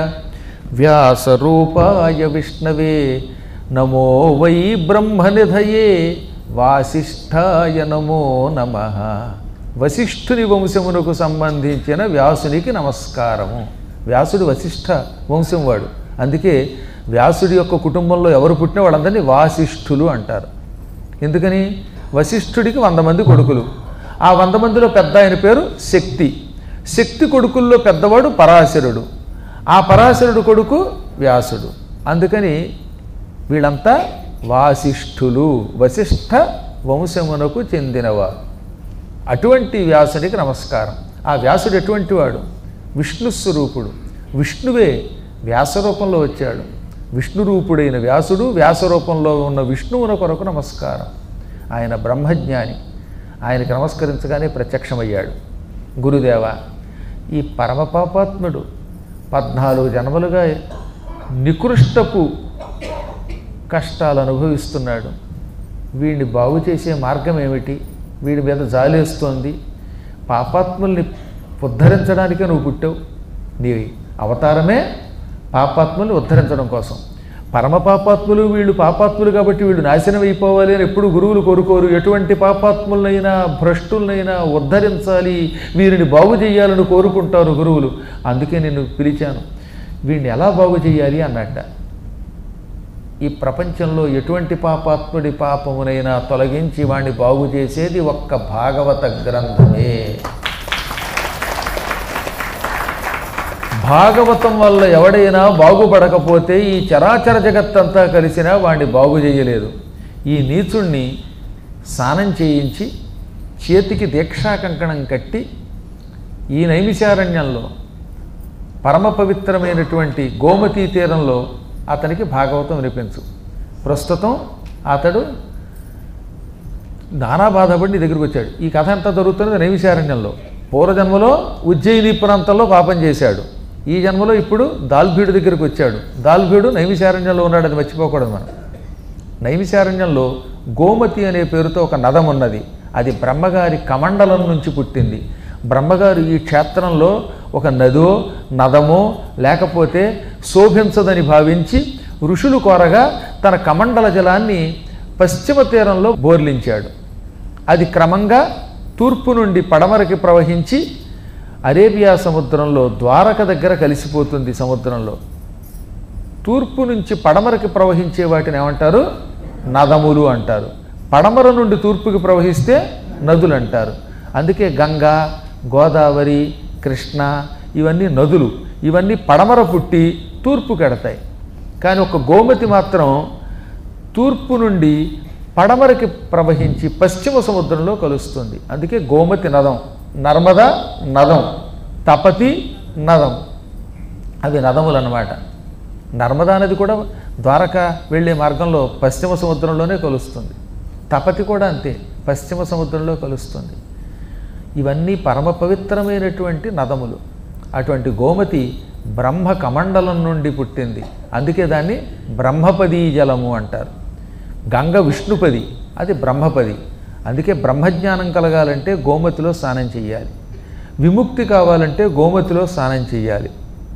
వ్యాసరూపాయ విష్ణవే నమో వై బ్రహ్మనిధయే వాసిష్ఠాయ నమో నమ వశిష్ఠుని వంశమునకు సంబంధించిన వ్యాసునికి నమస్కారము వ్యాసుడు వశిష్ఠ వంశం వాడు అందుకే వ్యాసుడి యొక్క కుటుంబంలో ఎవరు పుట్టిన వాళ్ళందరినీ వాసిష్ఠులు అంటారు ఎందుకని వశిష్ఠుడికి వంద మంది కొడుకులు ఆ వంద మందిలో పెద్ద ఆయన పేరు శక్తి శక్తి కొడుకుల్లో పెద్దవాడు పరాశరుడు ఆ పరాశరుడు కొడుకు వ్యాసుడు అందుకని వీళ్ళంతా వాసిష్ఠులు వశిష్ఠ వంశమునకు చెందినవారు అటువంటి వ్యాసునికి నమస్కారం ఆ వ్యాసుడు ఎటువంటి వాడు విష్ణు స్వరూపుడు విష్ణువే వ్యాసరూపంలో వచ్చాడు విష్ణు రూపుడైన వ్యాసుడు వ్యాసరూపంలో ఉన్న విష్ణువున కొరకు నమస్కారం ఆయన బ్రహ్మజ్ఞాని ఆయనకు నమస్కరించగానే ప్రత్యక్షమయ్యాడు గురుదేవ ఈ పరమపాపాత్ముడు పద్నాలుగు జన్మలుగా నికృష్టపు కష్టాలు అనుభవిస్తున్నాడు వీడిని బాగు చేసే మార్గం ఏమిటి వీడి మీద జాలేస్తోంది పాపాత్ముల్ని ఉద్ధరించడానికే నువ్వు పుట్టావు నీ అవతారమే పాపాత్ముల్ని ఉద్ధరించడం కోసం పరమ పాపాత్ములు వీళ్ళు పాపాత్ములు కాబట్టి వీళ్ళు నాశనం అయిపోవాలి అని ఎప్పుడు గురువులు కోరుకోరు ఎటువంటి పాపాత్ములనైనా భ్రష్టులనైనా ఉద్ధరించాలి వీరిని బాగు చేయాలని కోరుకుంటారు గురువులు అందుకే నేను పిలిచాను వీడిని ఎలా బాగు చేయాలి అన్నట్ట ఈ ప్రపంచంలో ఎటువంటి పాపాత్ముడి పాపమునైనా తొలగించి వాణ్ణి బాగు చేసేది ఒక్క భాగవత గ్రంథమే భాగవతం వల్ల ఎవడైనా బాగుపడకపోతే ఈ చరాచర జగత్తంతా కలిసినా వాణ్ణి బాగు చేయలేదు ఈ నీచుణ్ణి స్నానం చేయించి చేతికి దీక్షా కంకణం కట్టి ఈ నైమిషారణ్యంలో పరమ పవిత్రమైనటువంటి గోమతీ తీరంలో అతనికి భాగవతం వినిపించు ప్రస్తుతం అతడు నానా బాధపడి నీ దగ్గరికి వచ్చాడు ఈ కథ అంతా జరుగుతున్నది నైవిశారణ్యంలో పూర్వజన్మలో ఉజ్జయిని ప్రాంతంలో పాపం చేశాడు ఈ జన్మలో ఇప్పుడు దాల్భీడు దగ్గరికి వచ్చాడు దాల్భీడు నైమిశారణ్యంలో ఉన్నాడు అది మర్చిపోకూడదు మనం నైమిశారణ్యంలో గోమతి అనే పేరుతో ఒక నదం ఉన్నది అది బ్రహ్మగారి కమండలం నుంచి పుట్టింది బ్రహ్మగారు ఈ క్షేత్రంలో ఒక నదో నదమో లేకపోతే శోభించదని భావించి ఋషులు కోరగా తన కమండల జలాన్ని పశ్చిమ తీరంలో బోర్లించాడు అది క్రమంగా తూర్పు నుండి పడమరకి ప్రవహించి అరేబియా సముద్రంలో ద్వారక దగ్గర కలిసిపోతుంది సముద్రంలో తూర్పు నుంచి పడమరకి ప్రవహించే వాటిని ఏమంటారు నదములు అంటారు పడమర నుండి తూర్పుకి ప్రవహిస్తే నదులు అంటారు అందుకే గంగా గోదావరి కృష్ణ ఇవన్నీ నదులు ఇవన్నీ పడమర పుట్టి తూర్పు కడతాయి కానీ ఒక గోమతి మాత్రం తూర్పు నుండి పడమరకి ప్రవహించి పశ్చిమ సముద్రంలో కలుస్తుంది అందుకే గోమతి నదం నర్మద నదం తపతి నదం అవి నదములు అన్నమాట నర్మదా నది కూడా ద్వారక వెళ్ళే మార్గంలో పశ్చిమ సముద్రంలోనే కలుస్తుంది తపతి కూడా అంతే పశ్చిమ సముద్రంలో కలుస్తుంది ఇవన్నీ పరమ పవిత్రమైనటువంటి నదములు అటువంటి గోమతి బ్రహ్మ కమండలం నుండి పుట్టింది అందుకే దాన్ని బ్రహ్మపదీ జలము అంటారు గంగ విష్ణుపది అది బ్రహ్మపది అందుకే బ్రహ్మజ్ఞానం కలగాలంటే గోమతిలో స్నానం చేయాలి విముక్తి కావాలంటే గోమతిలో స్నానం చేయాలి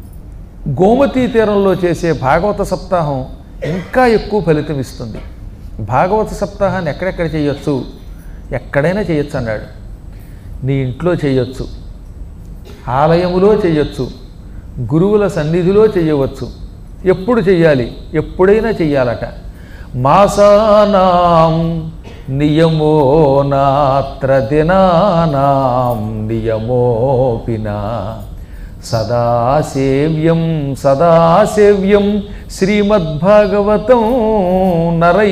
గోమతీ తీరంలో చేసే భాగవత సప్తాహం ఇంకా ఎక్కువ ఫలితం ఇస్తుంది భాగవత సప్తాహాన్ని ఎక్కడెక్కడ చేయొచ్చు ఎక్కడైనా చేయొచ్చు అన్నాడు నీ ఇంట్లో చేయొచ్చు ఆలయములో చేయొచ్చు గురువుల సన్నిధిలో చేయవచ్చు ఎప్పుడు చెయ్యాలి ఎప్పుడైనా చెయ్యాలట మాసానాం నియమో నాత్ర దినానాం నియమోపిన సదా సేవ్యం సదా సేవ్యం శ్రీమద్భాగవతం నరై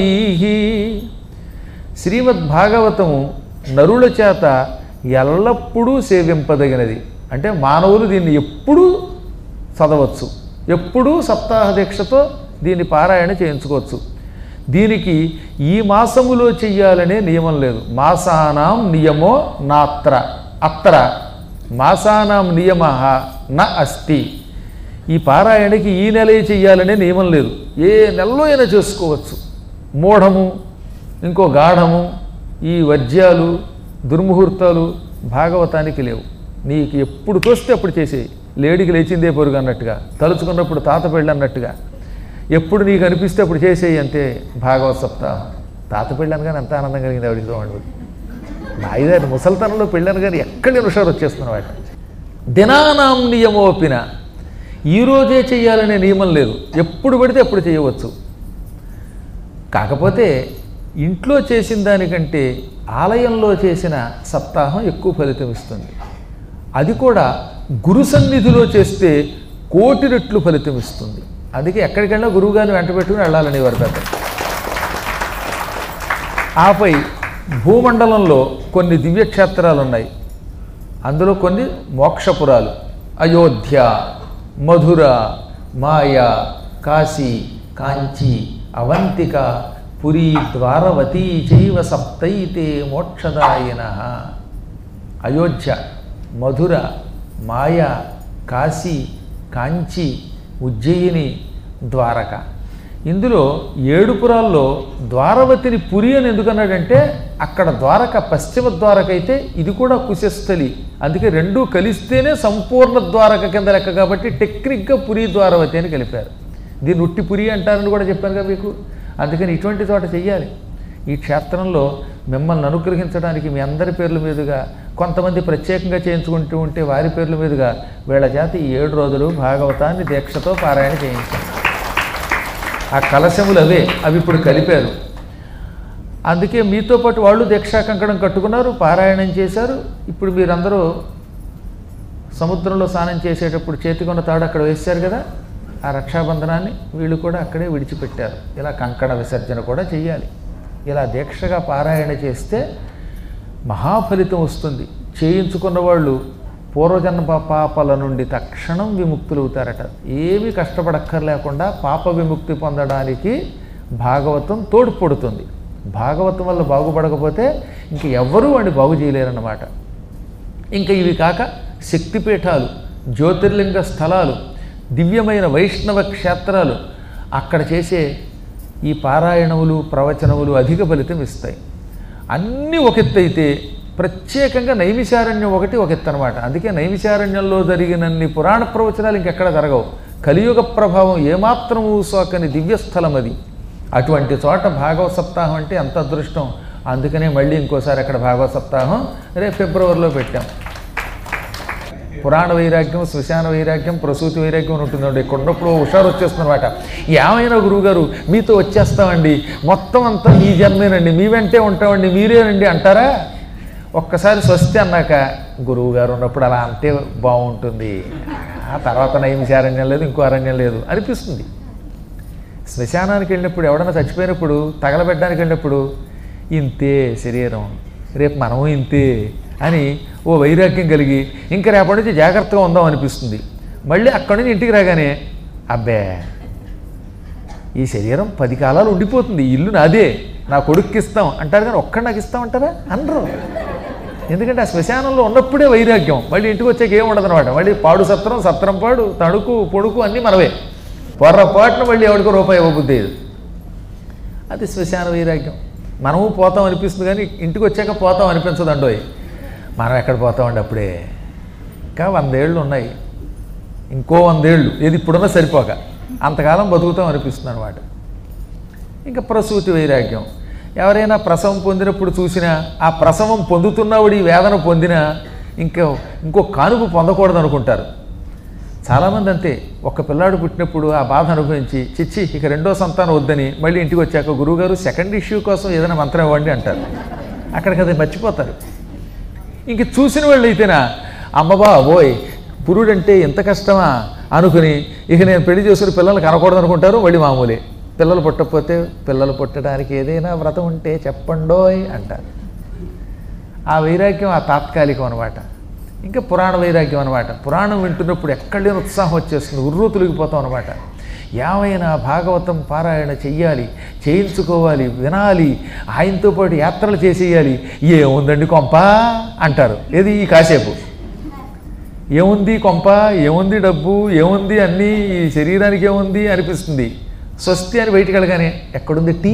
శ్రీమద్భాగవతము నరుల చేత ఎల్లప్పుడూ సేవింపదగినది అంటే మానవులు దీన్ని ఎప్పుడూ చదవచ్చు ఎప్పుడూ సప్తాహ దీక్షతో దీన్ని పారాయణ చేయించుకోవచ్చు దీనికి ఈ మాసములో చెయ్యాలనే నియమం లేదు మాసానాం నియమో నాత్ర అత్ర మాసానాం నియమ న అస్తి ఈ పారాయణకి ఈ నెలే చెయ్యాలనే నియమం లేదు ఏ నెలలో అయినా చేసుకోవచ్చు మూఢము ఇంకో గాఢము ఈ వర్జ్యాలు దుర్ముహూర్తాలు భాగవతానికి లేవు నీకు ఎప్పుడు తోస్తే అప్పుడు చేసేయి లేడికి లేచిందే పొరుగు అన్నట్టుగా తలుచుకున్నప్పుడు తాత పెళ్ళి అన్నట్టుగా ఎప్పుడు నీకు అనిపిస్తే అప్పుడు చేసేయి అంతే భాగవత సప్తాహం తాత పెళ్ళి అనగానే ఎంత ఆనందం కలిగింది ఆవిడికి వాడు నాయదారి ముసల్తనంలో పెళ్ళాను కానీ ఎక్కడి హుషారు వచ్చేస్తున్నావు వాటి దినానాం నియమోపిన ఈ రోజే చేయాలనే నియమం లేదు ఎప్పుడు పడితే అప్పుడు చేయవచ్చు కాకపోతే ఇంట్లో చేసిన దానికంటే ఆలయంలో చేసిన సప్తాహం ఎక్కువ ఫలితం ఇస్తుంది అది కూడా గురు సన్నిధిలో చేస్తే కోటి రెట్లు ఫలితం ఇస్తుంది అందుకే ఎక్కడికైనా గురువుగారిని వెంట పెట్టుకుని వెళ్ళాలని వారు పెద్ద ఆపై భూమండలంలో కొన్ని దివ్యక్షేత్రాలు ఉన్నాయి అందులో కొన్ని మోక్షపురాలు అయోధ్య మధుర మాయ కాశీ కాంచి అవంతిక పురీ ద్వారవతీ చైవ సప్తైతే మోక్షదాయిన అయోధ్య మధుర మాయ కాశీ కాంచి ఉజ్జయిని ద్వారక ఇందులో ఏడుపురాల్లో ద్వారవతిని పురి అని ఎందుకన్నాడంటే అక్కడ ద్వారక పశ్చిమ ద్వారక అయితే ఇది కూడా కుశస్థలి అందుకే రెండూ కలిస్తేనే సంపూర్ణ ద్వారక కింద లెక్క కాబట్టి టెక్నిక్గా పురి ద్వారవతి అని కలిపారు దీన్ని ఉట్టి పురి అంటారని కూడా చెప్పాను కదా మీకు అందుకని ఇటువంటి చోట చెయ్యాలి ఈ క్షేత్రంలో మిమ్మల్ని అనుగ్రహించడానికి మీ అందరి పేర్ల మీదుగా కొంతమంది ప్రత్యేకంగా చేయించుకుంటూ ఉంటే వారి పేర్ల మీదుగా వీళ్ళ చేత ఈ ఏడు రోజులు భాగవతాన్ని దీక్షతో పారాయణ చేయించారు ఆ కలశములు అవే అవి ఇప్పుడు కలిపారు అందుకే మీతో పాటు వాళ్ళు దీక్షా కంకణం కట్టుకున్నారు పారాయణం చేశారు ఇప్పుడు మీరందరూ సముద్రంలో స్నానం చేసేటప్పుడు చేతికొన్న తాడు అక్కడ వేశారు కదా ఆ రక్షాబంధనాన్ని వీళ్ళు కూడా అక్కడే విడిచిపెట్టారు ఇలా కంకణ విసర్జన కూడా చెయ్యాలి ఇలా దీక్షగా పారాయణ చేస్తే మహాఫలితం వస్తుంది చేయించుకున్న వాళ్ళు పూర్వజన్మ పా- పాపాల నుండి తక్షణం విముక్తులవుతారట ఏమీ కష్టపడక్కర్లేకుండా పాప విముక్తి పొందడానికి భాగవతం తోడ్పడుతుంది భాగవతం వల్ల బాగుపడకపోతే ఇంక ఎవ్వరూ వాడిని బాగు చేయలేరన్నమాట ఇంకా ఇవి కాక శక్తిపీఠాలు జ్యోతిర్లింగ స్థలాలు దివ్యమైన వైష్ణవ క్షేత్రాలు అక్కడ చేసే ఈ పారాయణములు ప్రవచనములు అధిక ఫలితం ఇస్తాయి అన్నీ ఒక ఎత్తు అయితే ప్రత్యేకంగా నైమిషారణ్యం ఒకటి ఒక ఎత్తు అనమాట అందుకే నైమిషారణ్యంలో జరిగినన్ని పురాణ ప్రవచనాలు ఇంకెక్కడ జరగవు కలియుగ ప్రభావం ఏమాత్రము సోకని దివ్యస్థలం అది అటువంటి చోట భాగవత సప్తాహం అంటే ఎంత అదృష్టం అందుకనే మళ్ళీ ఇంకోసారి అక్కడ భాగవత సప్తాహం రేపు ఫిబ్రవరిలో పెట్టాం పురాణ వైరాగ్యం శ్మశాన వైరాగ్యం ప్రసూతి వైరాగ్యం అని ఉంటుందండి ఇక్కడ ఉన్నప్పుడు హుషారు వచ్చేస్తుందన్నమాట ఏమైనా గురువుగారు మీతో వచ్చేస్తామండి మొత్తం అంతా మీ జన్మేనండి మీ వెంటే ఉంటామండి మీరేనండి అంటారా ఒక్కసారి స్వస్తి అన్నాక గురువు గారు ఉన్నప్పుడు అలా అంటే బాగుంటుంది ఆ తర్వాత నైమిషారణ్యం లేదు ఇంకో అరణ్యం లేదు అనిపిస్తుంది శ్మశానానికి వెళ్ళినప్పుడు ఎవడన్నా చచ్చిపోయినప్పుడు తగలబెట్టడానికి వెళ్ళినప్పుడు ఇంతే శరీరం రేపు మనము ఇంతే అని ఓ వైరాగ్యం కలిగి ఇంకా రేపటి నుంచి జాగ్రత్తగా ఉందాం అనిపిస్తుంది మళ్ళీ అక్కడి నుంచి ఇంటికి రాగానే అబ్బే ఈ శరీరం పది కాలాలు ఉండిపోతుంది ఈ ఇల్లు నాదే నా కొడుక్కి ఇస్తాం అంటారు కానీ ఒక్కడ నాకు ఇస్తామంటారా అనరు ఎందుకంటే ఆ శ్మశానంలో ఉన్నప్పుడే వైరాగ్యం మళ్ళీ ఇంటికి వచ్చాక ఏం ఉండదు అనమాట మళ్ళీ పాడు సత్రం సత్రం పాడు తణుకు పొడుకు అన్నీ మనవే పొర్రపాటున మళ్ళీ ఎవరికో రూపాయి ఇవ్వబుద్ధి లేదు అది శ్మశాన వైరాగ్యం మనము పోతాం అనిపిస్తుంది కానీ ఇంటికి వచ్చాక పోతాం అనిపించదు అండోయ్ మనం ఎక్కడ పోతామండి అప్పుడే ఇంకా వందేళ్ళు ఉన్నాయి ఇంకో వందేళ్ళు ఏది ఇప్పుడున్నా సరిపోక అంతకాలం బతుకుతాం అనిపిస్తుంది అనమాట ఇంకా ప్రసూతి వైరాగ్యం ఎవరైనా ప్రసవం పొందినప్పుడు చూసినా ఆ ప్రసవం పొందుతున్నవాడు ఈ వేదన పొందినా ఇంకో ఇంకో కానుక పొందకూడదు అనుకుంటారు చాలామంది అంతే ఒక పిల్లాడు పుట్టినప్పుడు ఆ బాధ అనుభవించి చిచ్చి ఇక రెండో సంతానం వద్దని మళ్ళీ ఇంటికి వచ్చాక గురువుగారు సెకండ్ ఇష్యూ కోసం ఏదైనా మంత్రం ఇవ్వండి అంటారు అక్కడికి అది మర్చిపోతారు ఇంక చూసిన వాళ్ళు అయితేనా అమ్మబా ఓయ్ పురుడంటే ఎంత కష్టమా అనుకుని ఇక నేను పెళ్లి చేసుకుని పిల్లలు కనకూడదు అనుకుంటారు మళ్ళీ మామూలే పిల్లలు పుట్టకపోతే పిల్లలు పుట్టడానికి ఏదైనా వ్రతం ఉంటే చెప్పండోయ్ అంటారు ఆ వైరాగ్యం ఆ తాత్కాలికం అనమాట ఇంకా పురాణ వైరాగ్యం అనమాట పురాణం వింటున్నప్పుడు ఎక్కడ లేని ఉత్సాహం వచ్చేస్తుంది ఉర్రు తొలగిపోతాం అనమాట ఏమైనా భాగవతం పారాయణ చెయ్యాలి చేయించుకోవాలి వినాలి ఆయనతో పాటు యాత్రలు చేసేయాలి ఏముందండి కొంప అంటారు ఏది ఈ కాసేపు ఏముంది కొంప ఏముంది డబ్బు ఏముంది అన్నీ ఈ శరీరానికి ఏముంది అనిపిస్తుంది స్వస్తి అని బయటికి వెళ్ళగానే ఎక్కడుంది టీ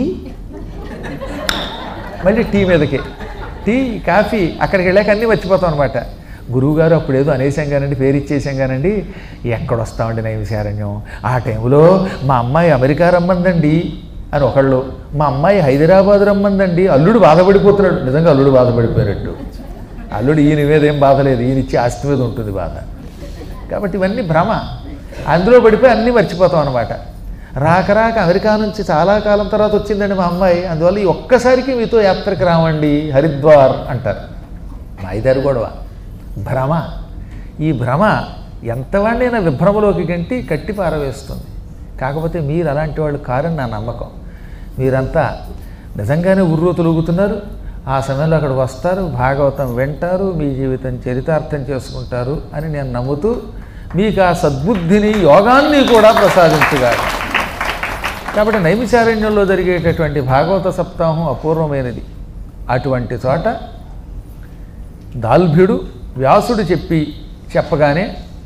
మళ్ళీ టీ మీదకే టీ కాఫీ అక్కడికి వెళ్ళాక అన్నీ మర్చిపోతాం అనమాట గురువుగారు అప్పుడు ఏదో అనేసాం కానండి పేరు ఇచ్చేసాం కానండి ఎక్కడొస్తామండి నైమిషారణ్యం ఆ టైంలో మా అమ్మాయి అమెరికా రమ్మందండి అని ఒకళ్ళు మా అమ్మాయి హైదరాబాద్ రమ్మందండి అల్లుడు బాధపడిపోతున్నాడు నిజంగా అల్లుడు బాధపడిపోయినట్టు అల్లుడు ఈయన మీద ఏం బాధ లేదు ఈయన ఇచ్చే ఆస్తి మీద ఉంటుంది బాధ కాబట్టి ఇవన్నీ భ్రమ అందులో పడిపోయి అన్నీ మర్చిపోతాం అనమాట రాక రాక అమెరికా నుంచి చాలా కాలం తర్వాత వచ్చిందండి మా అమ్మాయి అందువల్ల ఈ ఒక్కసారికి మీతో యాత్రకు రావండి హరిద్వార్ అంటారు మా ఐదారు గొడవ భ్రమ ఈ భ్రమ ఎంతవాడినైనా విభ్రమలోకి గంటి కట్టి పారవేస్తుంది కాకపోతే మీరు అలాంటి వాళ్ళు కారని నా నమ్మకం మీరంతా నిజంగానే ఉర్రూ తొలుగుతున్నారు ఆ సమయంలో అక్కడికి వస్తారు భాగవతం వింటారు మీ జీవితం చరితార్థం చేసుకుంటారు అని నేను నమ్ముతూ మీకు ఆ సద్బుద్ధిని యోగాన్ని కూడా ప్రసాదించుగారు కాబట్టి నైమిషారణ్యంలో జరిగేటటువంటి భాగవత సప్తాహం అపూర్వమైనది అటువంటి చోట దాల్భ్యుడు వ్యాసుడు చెప్పి చెప్పగానే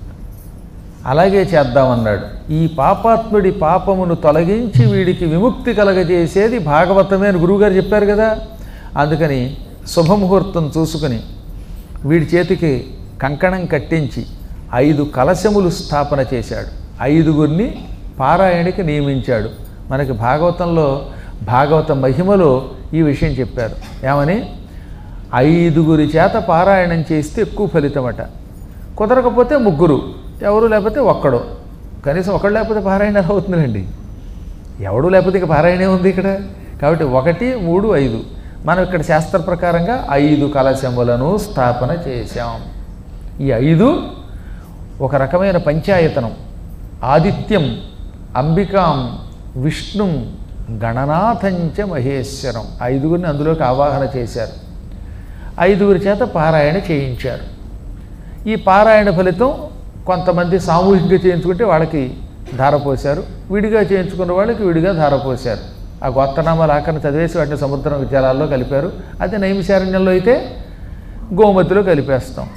అలాగే చేద్దామన్నాడు ఈ పాపాత్ముడి పాపమును తొలగించి వీడికి విముక్తి కలగజేసేది భాగవతమే అని గురువుగారు చెప్పారు కదా అందుకని శుభముహూర్తం చూసుకుని వీడి చేతికి కంకణం కట్టించి ఐదు కలశములు స్థాపన చేశాడు ఐదుగురిని పారాయణకి నియమించాడు మనకి భాగవతంలో భాగవత మహిమలో ఈ విషయం చెప్పారు ఏమని ఐదుగురి చేత పారాయణం చేస్తే ఎక్కువ ఫలితమట కుదరకపోతే ముగ్గురు ఎవరు లేకపోతే ఒక్కడు కనీసం ఒకడు లేకపోతే పారాయణ ఎలా అవుతుందండి ఎవడు లేకపోతే ఇక పారాయణే ఉంది ఇక్కడ కాబట్టి ఒకటి మూడు ఐదు మనం ఇక్కడ శాస్త్ర ప్రకారంగా ఐదు కలశములను స్థాపన చేశాం ఈ ఐదు ఒక రకమైన పంచాయతనం ఆదిత్యం అంబికాం విష్ణుం గణనాథంచ మహేశ్వరం ఐదుగురిని అందులోకి ఆవాహన చేశారు ఐదుగురి చేత పారాయణ చేయించారు ఈ పారాయణ ఫలితం కొంతమంది సామూహికంగా చేయించుకుంటే వాళ్ళకి ధారపోశారు విడిగా చేయించుకున్న వాళ్ళకి విడిగా ధారపోశారు ఆ గోత్రనామాలు ఆఖరిని చదివేసి వాటిని సముద్రం జలాల్లో కలిపారు అదే నైమిశారణ్యంలో అయితే గోమతిలో కలిపేస్తాం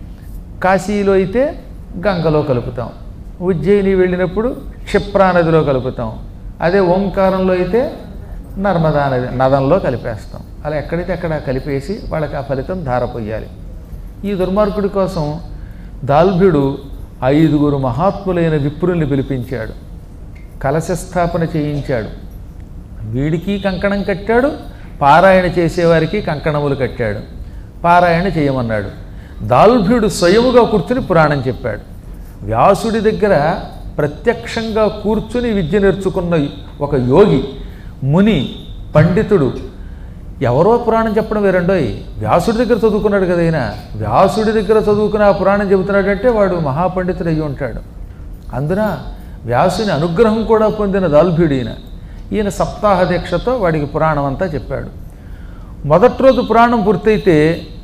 కాశీలో అయితే గంగలో కలుపుతాం ఉజ్జయిని వెళ్ళినప్పుడు క్షిప్రా నదిలో కలుపుతాం అదే ఓంకారంలో అయితే నర్మదా నది నదంలో కలిపేస్తాం అలా ఎక్కడైతే అక్కడ కలిపేసి వాళ్ళకి ఆ ఫలితం ధారపోయాలి ఈ దుర్మార్గుడి కోసం దాల్భ్యుడు ఐదుగురు మహాత్ములైన విప్రుల్ని పిలిపించాడు కలశ స్థాపన చేయించాడు వీడికి కంకణం కట్టాడు పారాయణ చేసేవారికి కంకణములు కట్టాడు పారాయణ చేయమన్నాడు దాల్భ్యుడు స్వయముగా కూర్చుని పురాణం చెప్పాడు వ్యాసుడి దగ్గర ప్రత్యక్షంగా కూర్చుని విద్య నేర్చుకున్న ఒక యోగి ముని పండితుడు ఎవరో పురాణం చెప్పడం వేరండోయ్ వ్యాసుడి దగ్గర చదువుకున్నాడు కదా ఈయన వ్యాసుడి దగ్గర చదువుకుని ఆ పురాణం చెబుతున్నాడంటే వాడు మహాపండితుడు అయ్యి ఉంటాడు అందున వ్యాసుని అనుగ్రహం కూడా పొందిన దాల్భ్యుడు ఈయన ఈయన సప్తాహ దీక్షతో వాడికి పురాణం అంతా చెప్పాడు మొదటి రోజు పురాణం పూర్తయితే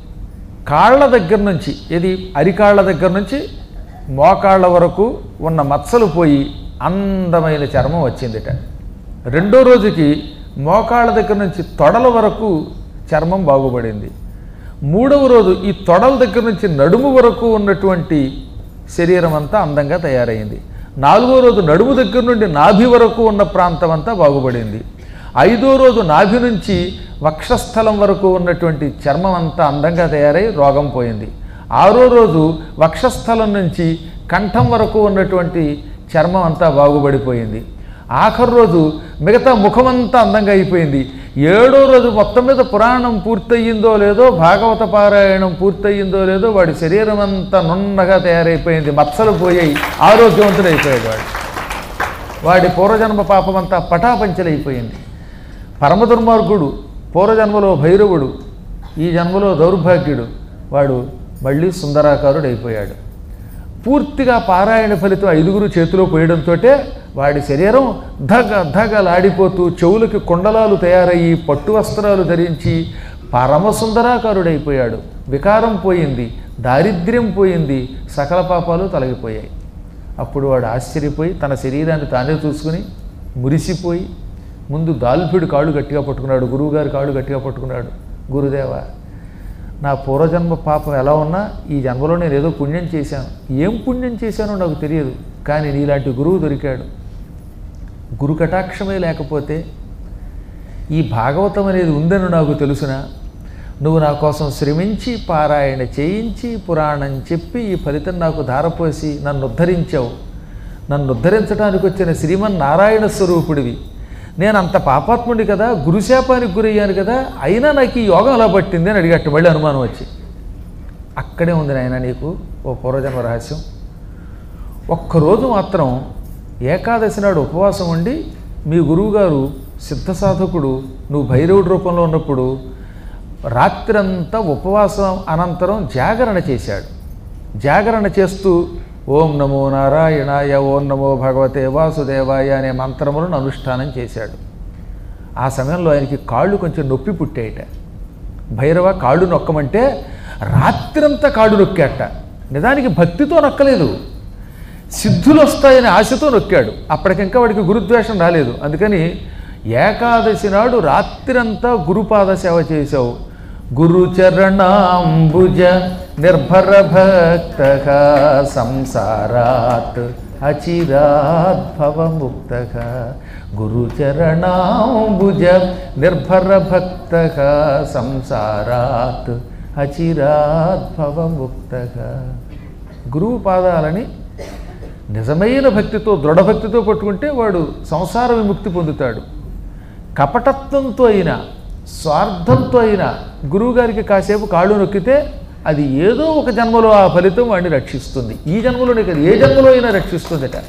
కాళ్ళ దగ్గర నుంచి ఇది అరికాళ్ళ దగ్గర నుంచి మోకాళ్ళ వరకు ఉన్న మచ్చలు పోయి అందమైన చర్మం వచ్చిందిట రెండో రోజుకి మోకాళ్ళ దగ్గర నుంచి తొడల వరకు చర్మం బాగుపడింది మూడవ రోజు ఈ తొడల దగ్గర నుంచి నడుము వరకు ఉన్నటువంటి శరీరం అంతా అందంగా తయారైంది నాలుగో రోజు నడుము దగ్గర నుండి నాభి వరకు ఉన్న ప్రాంతం అంతా బాగుపడింది ఐదో రోజు నాభి నుంచి వక్షస్థలం వరకు ఉన్నటువంటి చర్మం అంతా అందంగా తయారై రోగం పోయింది ఆరో రోజు వక్షస్థలం నుంచి కంఠం వరకు ఉన్నటువంటి చర్మం అంతా బాగుపడిపోయింది ఆఖరి రోజు మిగతా ముఖమంతా అందంగా అయిపోయింది ఏడో రోజు మొత్తం మీద పురాణం పూర్తయిందో లేదో భాగవత పారాయణం పూర్తయిందో లేదో వాడి శరీరం అంతా నున్నగా తయారైపోయింది మచ్చలు పోయాయి ఆరోగ్యవంతుడైపోయాడు వాడు వాడి పూర్వజన్మ పాపమంతా పటాపంచలైపోయింది పరమ దుర్మార్గుడు పూర్వజన్మలో భైరవుడు ఈ జన్మలో దౌర్భాగ్యుడు వాడు మళ్ళీ సుందరాకారుడు అయిపోయాడు పూర్తిగా పారాయణ ఫలితం ఐదుగురు చేతిలో పోయడంతో వాడి శరీరం ధగ ధగలాడిపోతూ చెవులకి కుండలాలు తయారయ్యి పట్టు వస్త్రాలు ధరించి పరమ సుందరాకారుడైపోయాడు వికారం పోయింది దారిద్ర్యం పోయింది సకల పాపాలు తొలగిపోయాయి అప్పుడు వాడు ఆశ్చర్యపోయి తన శరీరాన్ని తానే చూసుకుని మురిసిపోయి ముందు దాల్భ్యుడు కాళ్ళు గట్టిగా పట్టుకున్నాడు గురువుగారి కాళ్ళు గట్టిగా పట్టుకున్నాడు గురుదేవా నా పూర్వజన్మ పాపం ఎలా ఉన్నా ఈ జన్మలో నేను ఏదో పుణ్యం చేశాను ఏం పుణ్యం చేశానో నాకు తెలియదు కానీ నీలాంటి గురువు దొరికాడు గురు కటాక్షమే లేకపోతే ఈ భాగవతం అనేది ఉందని నాకు తెలుసునా నువ్వు నా కోసం శ్రమించి పారాయణ చేయించి పురాణం చెప్పి ఈ ఫలితం నాకు ధారపోసి నన్ను ఉద్ధరించావు నన్ను ఉద్ధరించడానికి వచ్చిన శ్రీమన్నారాయణ స్వరూపుడివి నేను అంత పాపాత్ముడి కదా గురుశాపానికి గురయ్యాను కదా అయినా నాకు ఈ యోగం ఎలా పట్టింది అని అడిగట్టు మళ్ళీ అనుమానం వచ్చి అక్కడే ఉంది నాయన నీకు ఓ పూర్వజన్మ రహస్యం ఒక్కరోజు మాత్రం ఏకాదశి నాడు ఉపవాసం ఉండి మీ గురువుగారు సిద్ధ సాధకుడు నువ్వు భైరవుడి రూపంలో ఉన్నప్పుడు రాత్రంతా ఉపవాసం అనంతరం జాగరణ చేశాడు జాగరణ చేస్తూ ఓం నమో నారాయణాయ ఓం నమో భగవతే వాసుదేవాయ అనే మంత్రములను అనుష్ఠానం చేశాడు ఆ సమయంలో ఆయనకి కాళ్ళు కొంచెం నొప్పి పుట్టేయట భైరవ కాళ్ళు నొక్కమంటే రాత్రంతా కాళ్ళు నొక్కాట నిజానికి భక్తితో నొక్కలేదు సిద్ధులు వస్తాయని ఆశతో నొక్కాడు అప్పటికింకా వాడికి గురుద్వేషం రాలేదు అందుకని ఏకాదశి నాడు రాత్రంతా గురుపాద సేవ చేశావు గురుచరణాంబుజ నిర్భర భక్త సంసారాత్ అచిరాద్భవముక్త గురుచరణాంబుజ నిర్భర భక్త సంసారాత్ అచిరాద్భవముక్త గురువు పాదాలని నిజమైన భక్తితో దృఢభక్తితో పట్టుకుంటే వాడు సంసార విముక్తి పొందుతాడు కపటత్వంతో అయినా స్వార్థంతో అయినా గురువుగారికి కాసేపు కాళ్ళు నొక్కితే అది ఏదో ఒక జన్మలో ఆ ఫలితం వాడిని రక్షిస్తుంది ఈ జన్మలోనే కాదు ఏ జన్మలో అయినా రక్షిస్తుందట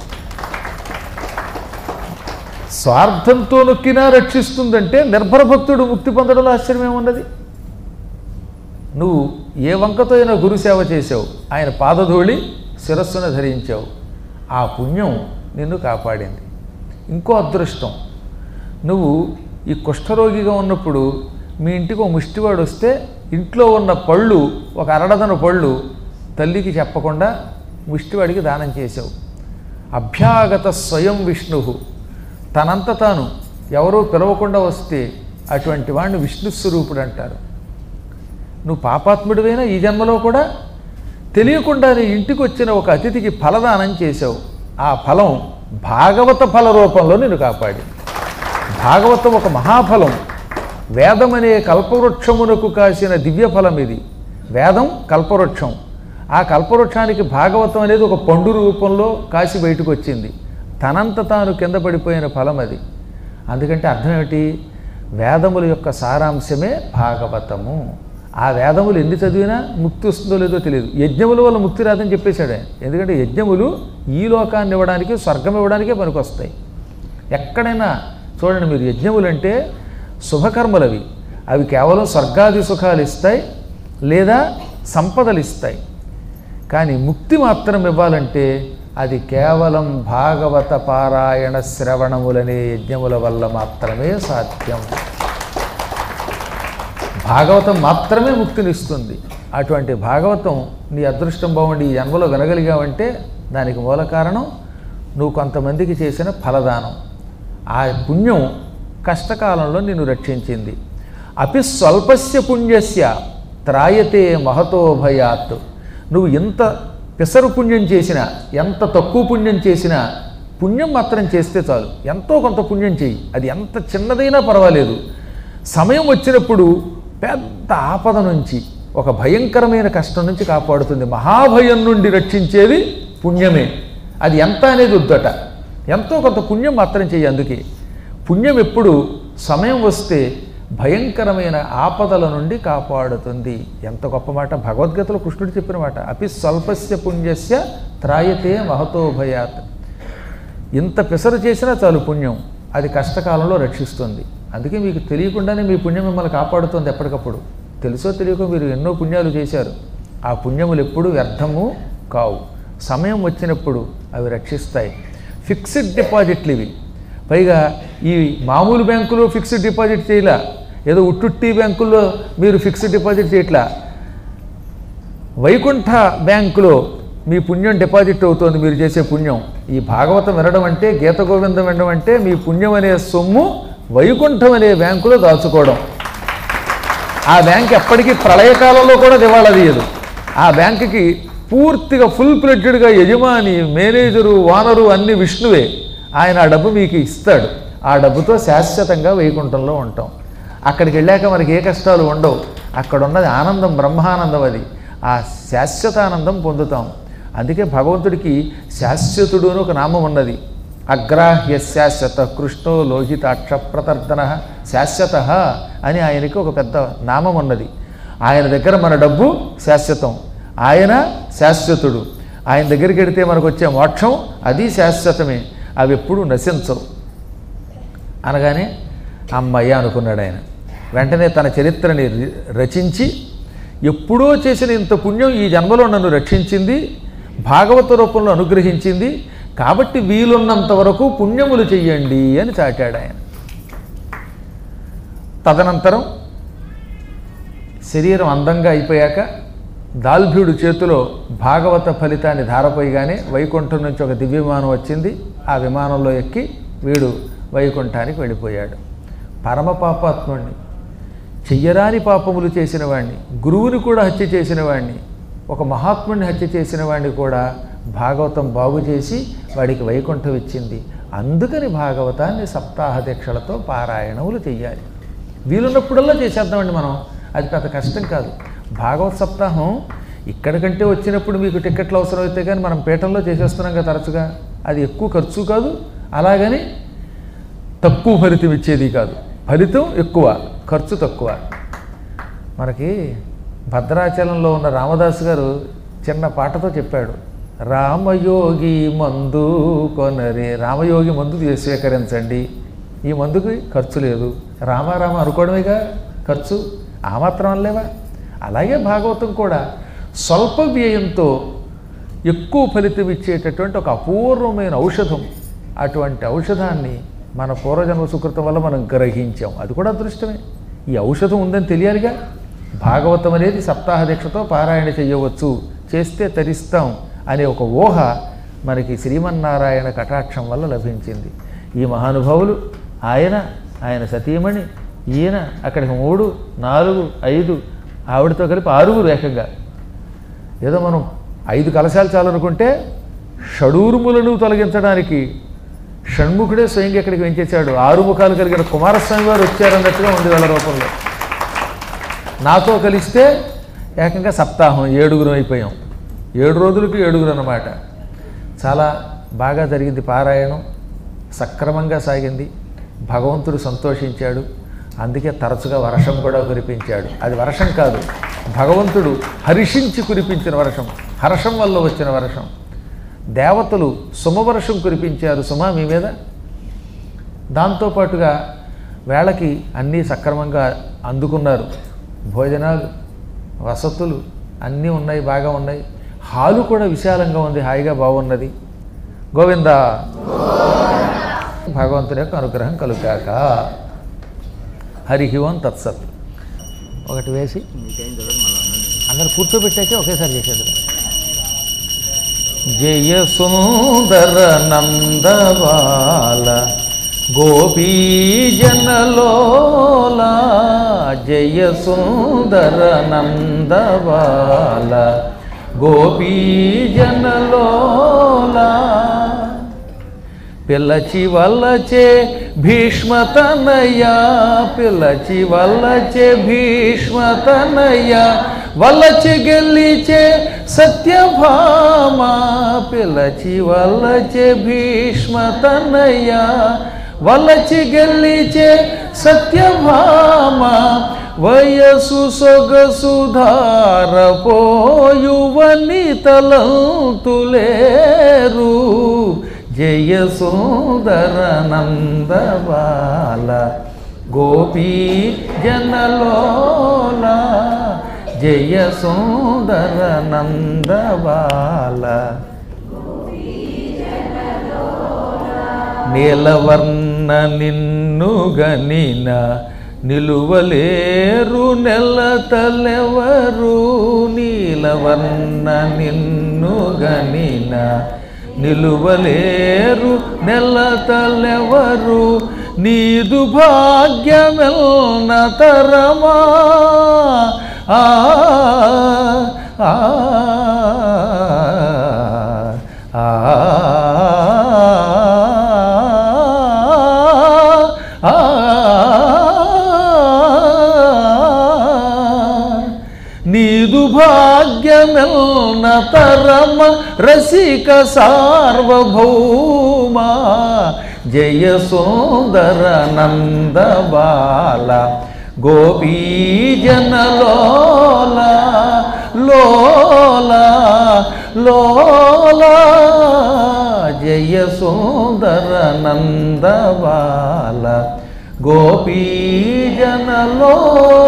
స్వార్థంతో నొక్కినా రక్షిస్తుందంటే నిర్భర భక్తుడు ముక్తి పొందడంలో ఆశ్చర్యమేమున్నది నువ్వు ఏ వంకతో అయినా గురుసేవ చేసావు ఆయన పాదధూళి శిరస్సున ధరించావు ఆ పుణ్యం నిన్ను కాపాడింది ఇంకో అదృష్టం నువ్వు ఈ కుష్ఠరోగిగా ఉన్నప్పుడు మీ ఇంటికి ఒక ముష్టివాడు వస్తే ఇంట్లో ఉన్న పళ్ళు ఒక అరడదన పళ్ళు తల్లికి చెప్పకుండా ముష్టివాడికి దానం చేసావు అభ్యాగత స్వయం విష్ణు తనంత తాను ఎవరూ పిలవకుండా వస్తే అటువంటి వాడిని విష్ణు స్వరూపుడు అంటారు నువ్వు పాపాత్ముడివైనా ఈ జన్మలో కూడా తెలియకుండానే ఇంటికి వచ్చిన ఒక అతిథికి ఫలదానం చేశావు ఆ ఫలం భాగవత ఫల రూపంలో నిన్ను కాపాడి భాగవతం ఒక మహాఫలం వేదం అనే కల్పవృక్షమునకు కాసిన దివ్య ఫలం ఇది వేదం కల్పవృక్షం ఆ కల్పవృక్షానికి భాగవతం అనేది ఒక పండు రూపంలో కాసి బయటకు వచ్చింది తనంత తాను కింద పడిపోయిన ఫలం అది అందుకంటే అర్థం ఏమిటి వేదముల యొక్క సారాంశమే భాగవతము ఆ వేదములు ఎన్ని చదివినా ముక్తి వస్తుందో లేదో తెలియదు యజ్ఞముల వల్ల ముక్తి రాదని చెప్పేశాడు ఆయన ఎందుకంటే యజ్ఞములు ఈ లోకాన్ని ఇవ్వడానికి స్వర్గం ఇవ్వడానికే పనికొస్తాయి ఎక్కడైనా చూడండి మీరు యజ్ఞములు అంటే శుభకర్మలవి అవి కేవలం స్వర్గాది సుఖాలు ఇస్తాయి లేదా సంపదలు ఇస్తాయి కానీ ముక్తి మాత్రం ఇవ్వాలంటే అది కేవలం భాగవత పారాయణ శ్రవణములనే యజ్ఞముల వల్ల మాత్రమే సాధ్యం భాగవతం మాత్రమే ముక్తినిస్తుంది అటువంటి భాగవతం నీ అదృష్టం బాగుండి ఈ జన్మలో వినగలిగావంటే దానికి మూల కారణం నువ్వు కొంతమందికి చేసిన ఫలదానం ఆ పుణ్యం కష్టకాలంలో నిన్ను రక్షించింది అపి స్వల్పస్య పుణ్యస్య త్రాయతే మహతో భయాత్ నువ్వు ఎంత పిసరు పుణ్యం చేసినా ఎంత తక్కువ పుణ్యం చేసినా పుణ్యం మాత్రం చేస్తే చాలు ఎంతో కొంత పుణ్యం చేయి అది ఎంత చిన్నదైనా పర్వాలేదు సమయం వచ్చినప్పుడు పెద్ద ఆపద నుంచి ఒక భయంకరమైన కష్టం నుంచి కాపాడుతుంది మహాభయం నుండి రక్షించేది పుణ్యమే అది ఎంత అనేది వద్దట ఎంతో కొంత పుణ్యం మాత్రం చెయ్యి అందుకే పుణ్యం ఎప్పుడు సమయం వస్తే భయంకరమైన ఆపదల నుండి కాపాడుతుంది ఎంత గొప్ప మాట భగవద్గీతలో కృష్ణుడు చెప్పిన మాట అపి స్వల్పస్య పుణ్యస్య త్రాయతే మహతో భయాత్ ఇంత పిసరు చేసినా చాలు పుణ్యం అది కష్టకాలంలో రక్షిస్తుంది అందుకే మీకు తెలియకుండానే మీ పుణ్యం మిమ్మల్ని కాపాడుతుంది ఎప్పటికప్పుడు తెలుసో తెలియకో మీరు ఎన్నో పుణ్యాలు చేశారు ఆ పుణ్యములు ఎప్పుడూ వ్యర్థము కావు సమయం వచ్చినప్పుడు అవి రక్షిస్తాయి ఫిక్స్డ్ డిపాజిట్లు ఇవి పైగా ఈ మామూలు బ్యాంకులో ఫిక్స్డ్ డిపాజిట్ చేయలా ఏదో ఉట్టుట్టి బ్యాంకుల్లో మీరు ఫిక్స్డ్ డిపాజిట్ చేయట్లా వైకుంఠ బ్యాంకులో మీ పుణ్యం డిపాజిట్ అవుతోంది మీరు చేసే పుణ్యం ఈ భాగవతం వినడం అంటే గీత గోవిందం వినడం అంటే మీ పుణ్యం అనే సొమ్ము వైకుంఠం అనే బ్యాంకులో దాచుకోవడం ఆ బ్యాంక్ ఎప్పటికీ ప్రళయకాలంలో కూడా దివాళా తీయదు ఆ బ్యాంకుకి పూర్తిగా ఫుల్ ప్లెడ్జెడ్గా యజమాని మేనేజరు ఓనరు అన్ని విష్ణువే ఆయన ఆ డబ్బు మీకు ఇస్తాడు ఆ డబ్బుతో శాశ్వతంగా వైకుంఠంలో ఉంటాం అక్కడికి వెళ్ళాక మనకి ఏ కష్టాలు ఉండవు అక్కడ ఉన్నది ఆనందం బ్రహ్మానందం అది ఆ శాశ్వతానందం పొందుతాం అందుకే భగవంతుడికి శాశ్వతుడు అని ఒక నామం ఉన్నది అగ్రాహ్య శాశ్వత కృష్ణో లోహితాక్ష ప్రతర్దన శాశ్వత అని ఆయనకి ఒక పెద్ద నామం ఉన్నది ఆయన దగ్గర మన డబ్బు శాశ్వతం ఆయన శాశ్వతుడు ఆయన దగ్గరికి వెడితే మనకు వచ్చే మోక్షం అది శాశ్వతమే అవి ఎప్పుడూ నశించవు అనగానే అమ్మయ్య అనుకున్నాడు ఆయన వెంటనే తన చరిత్రని రి- రచించి ఎప్పుడో చేసిన ఇంత పుణ్యం ఈ జన్మలో నన్ను రక్షించింది భాగవత రూపంలో అనుగ్రహించింది కాబట్టి వీలున్నంత వరకు పుణ్యములు చెయ్యండి అని చాటాడు ఆయన తదనంతరం శరీరం అందంగా అయిపోయాక దాల్భ్యుడు చేతిలో భాగవత ఫలితాన్ని ధారపోయిగానే వైకుంఠం నుంచి ఒక దివ్య విమానం వచ్చింది ఆ విమానంలో ఎక్కి వీడు వైకుంఠానికి వెళ్ళిపోయాడు పరమ పాపాత్ముణ్ణి చెయ్యరాని పాపములు చేసిన వాణ్ణి గురువుని కూడా హత్య చేసిన వాణ్ణి ఒక మహాత్ముడిని హత్య చేసిన వాణ్ణి కూడా భాగవతం బాగు చేసి వాడికి వైకుంఠం ఇచ్చింది అందుకని భాగవతాన్ని సప్తాహ దీక్షలతో పారాయణములు చెయ్యాలి వీలున్నప్పుడల్లా చేసేద్దామండి మనం అది పెద్ద కష్టం కాదు భాగవత సప్తాహం ఇక్కడికంటే వచ్చినప్పుడు మీకు టికెట్లు అవసరం అయితే కానీ మనం పీఠంలో చేసేస్తున్నాం కదా తరచుగా అది ఎక్కువ ఖర్చు కాదు అలాగని తక్కువ ఫలితం ఇచ్చేది కాదు ఫలితం ఎక్కువ ఖర్చు తక్కువ మనకి భద్రాచలంలో ఉన్న రామదాసు గారు చిన్న పాటతో చెప్పాడు రామయోగి మందు కొనరే రామయోగి మందు తీ- స్వీకరించండి ఈ మందుకి ఖర్చు లేదు రామారామ అనుకోవడమేగా ఖర్చు ఆ మాత్రం అనలేవా అలాగే భాగవతం కూడా స్వల్ప వ్యయంతో ఎక్కువ ఫలితం ఇచ్చేటటువంటి ఒక అపూర్వమైన ఔషధం అటువంటి ఔషధాన్ని మన పూర్వజన్మ సుకృతం వల్ల మనం గ్రహించాం అది కూడా అదృష్టమే ఈ ఔషధం ఉందని తెలియాలిగా భాగవతం అనేది సప్తాహ దీక్షతో పారాయణ చేయవచ్చు చేస్తే తరిస్తాం అనే ఒక ఊహ మనకి శ్రీమన్నారాయణ కటాక్షం వల్ల లభించింది ఈ మహానుభావులు ఆయన ఆయన సతీమణి ఈయన అక్కడికి మూడు నాలుగు ఐదు ఆవిడతో కలిపి ఆరుగురు ఏకంగా ఏదో మనం ఐదు కలశాలు చాలనుకుంటే షడూరుములను తొలగించడానికి షణ్ముఖుడే స్వయంగా ఇక్కడికి వెంచేశాడు ఆరు ముఖాలు కలిగిన కుమారస్వామి వారు వచ్చారన్నట్టుగా ఉంది వాళ్ళ రూపంలో నాతో కలిస్తే ఏకంగా సప్తాహం ఏడుగురు అయిపోయాం ఏడు రోజులకు ఏడుగురు అన్నమాట చాలా బాగా జరిగింది పారాయణం సక్రమంగా సాగింది భగవంతుడు సంతోషించాడు అందుకే తరచుగా వర్షం కూడా కురిపించాడు అది వర్షం కాదు భగవంతుడు హర్షించి కురిపించిన వర్షం హర్షం వల్ల వచ్చిన వర్షం దేవతలు సుమవర్షం కురిపించారు సుమ మీ మీద దాంతోపాటుగా వేళకి అన్నీ సక్రమంగా అందుకున్నారు భోజనాలు వసతులు అన్నీ ఉన్నాయి బాగా ఉన్నాయి హాలు కూడా విశాలంగా ఉంది హాయిగా బాగున్నది గోవింద భగవంతుని యొక్క అనుగ్రహం కలుగాక హరి ఓం తత్సత్ ఒకటి వేసి అందరు కూర్చోబెట్టాకే ఒకేసారి చేసేది జయ సుందర నందబాల గోపీజనలోల జయ సుందర నందబాల గోపీజనలోల పిల్లచి వల్లచే భీష్మతనయ పిల్లచి వల్లచే భీష్మతనయ వల్లచి గెలిచే సత్యభామ పిల్లచి వల్లచే భీష్మతనయ వల్లచి గెలిచే సత్యభామ వయసు సొగసుధార పోయువని తలంతులేరు జయ సుందర నందబాల గోపీ జనలోల జయ సుందర నందబాల నీలవర్ణ నిన్ను గనిన నిలువలేరు నెలతలెవరు నీలవర్ణ నిన్ను గనిన నిలువలేరు నెలతలెవరు నీదు భాగ్యమెల్న తరమా ఆ ఆ ఆ నీదు భాగ్యమెల్న తరమ రసిక సార్వభౌమ జయ సుందర నందబాల గోపీజనలోల లోల లోల జయ సుందర నందబాల గోపీజనలోల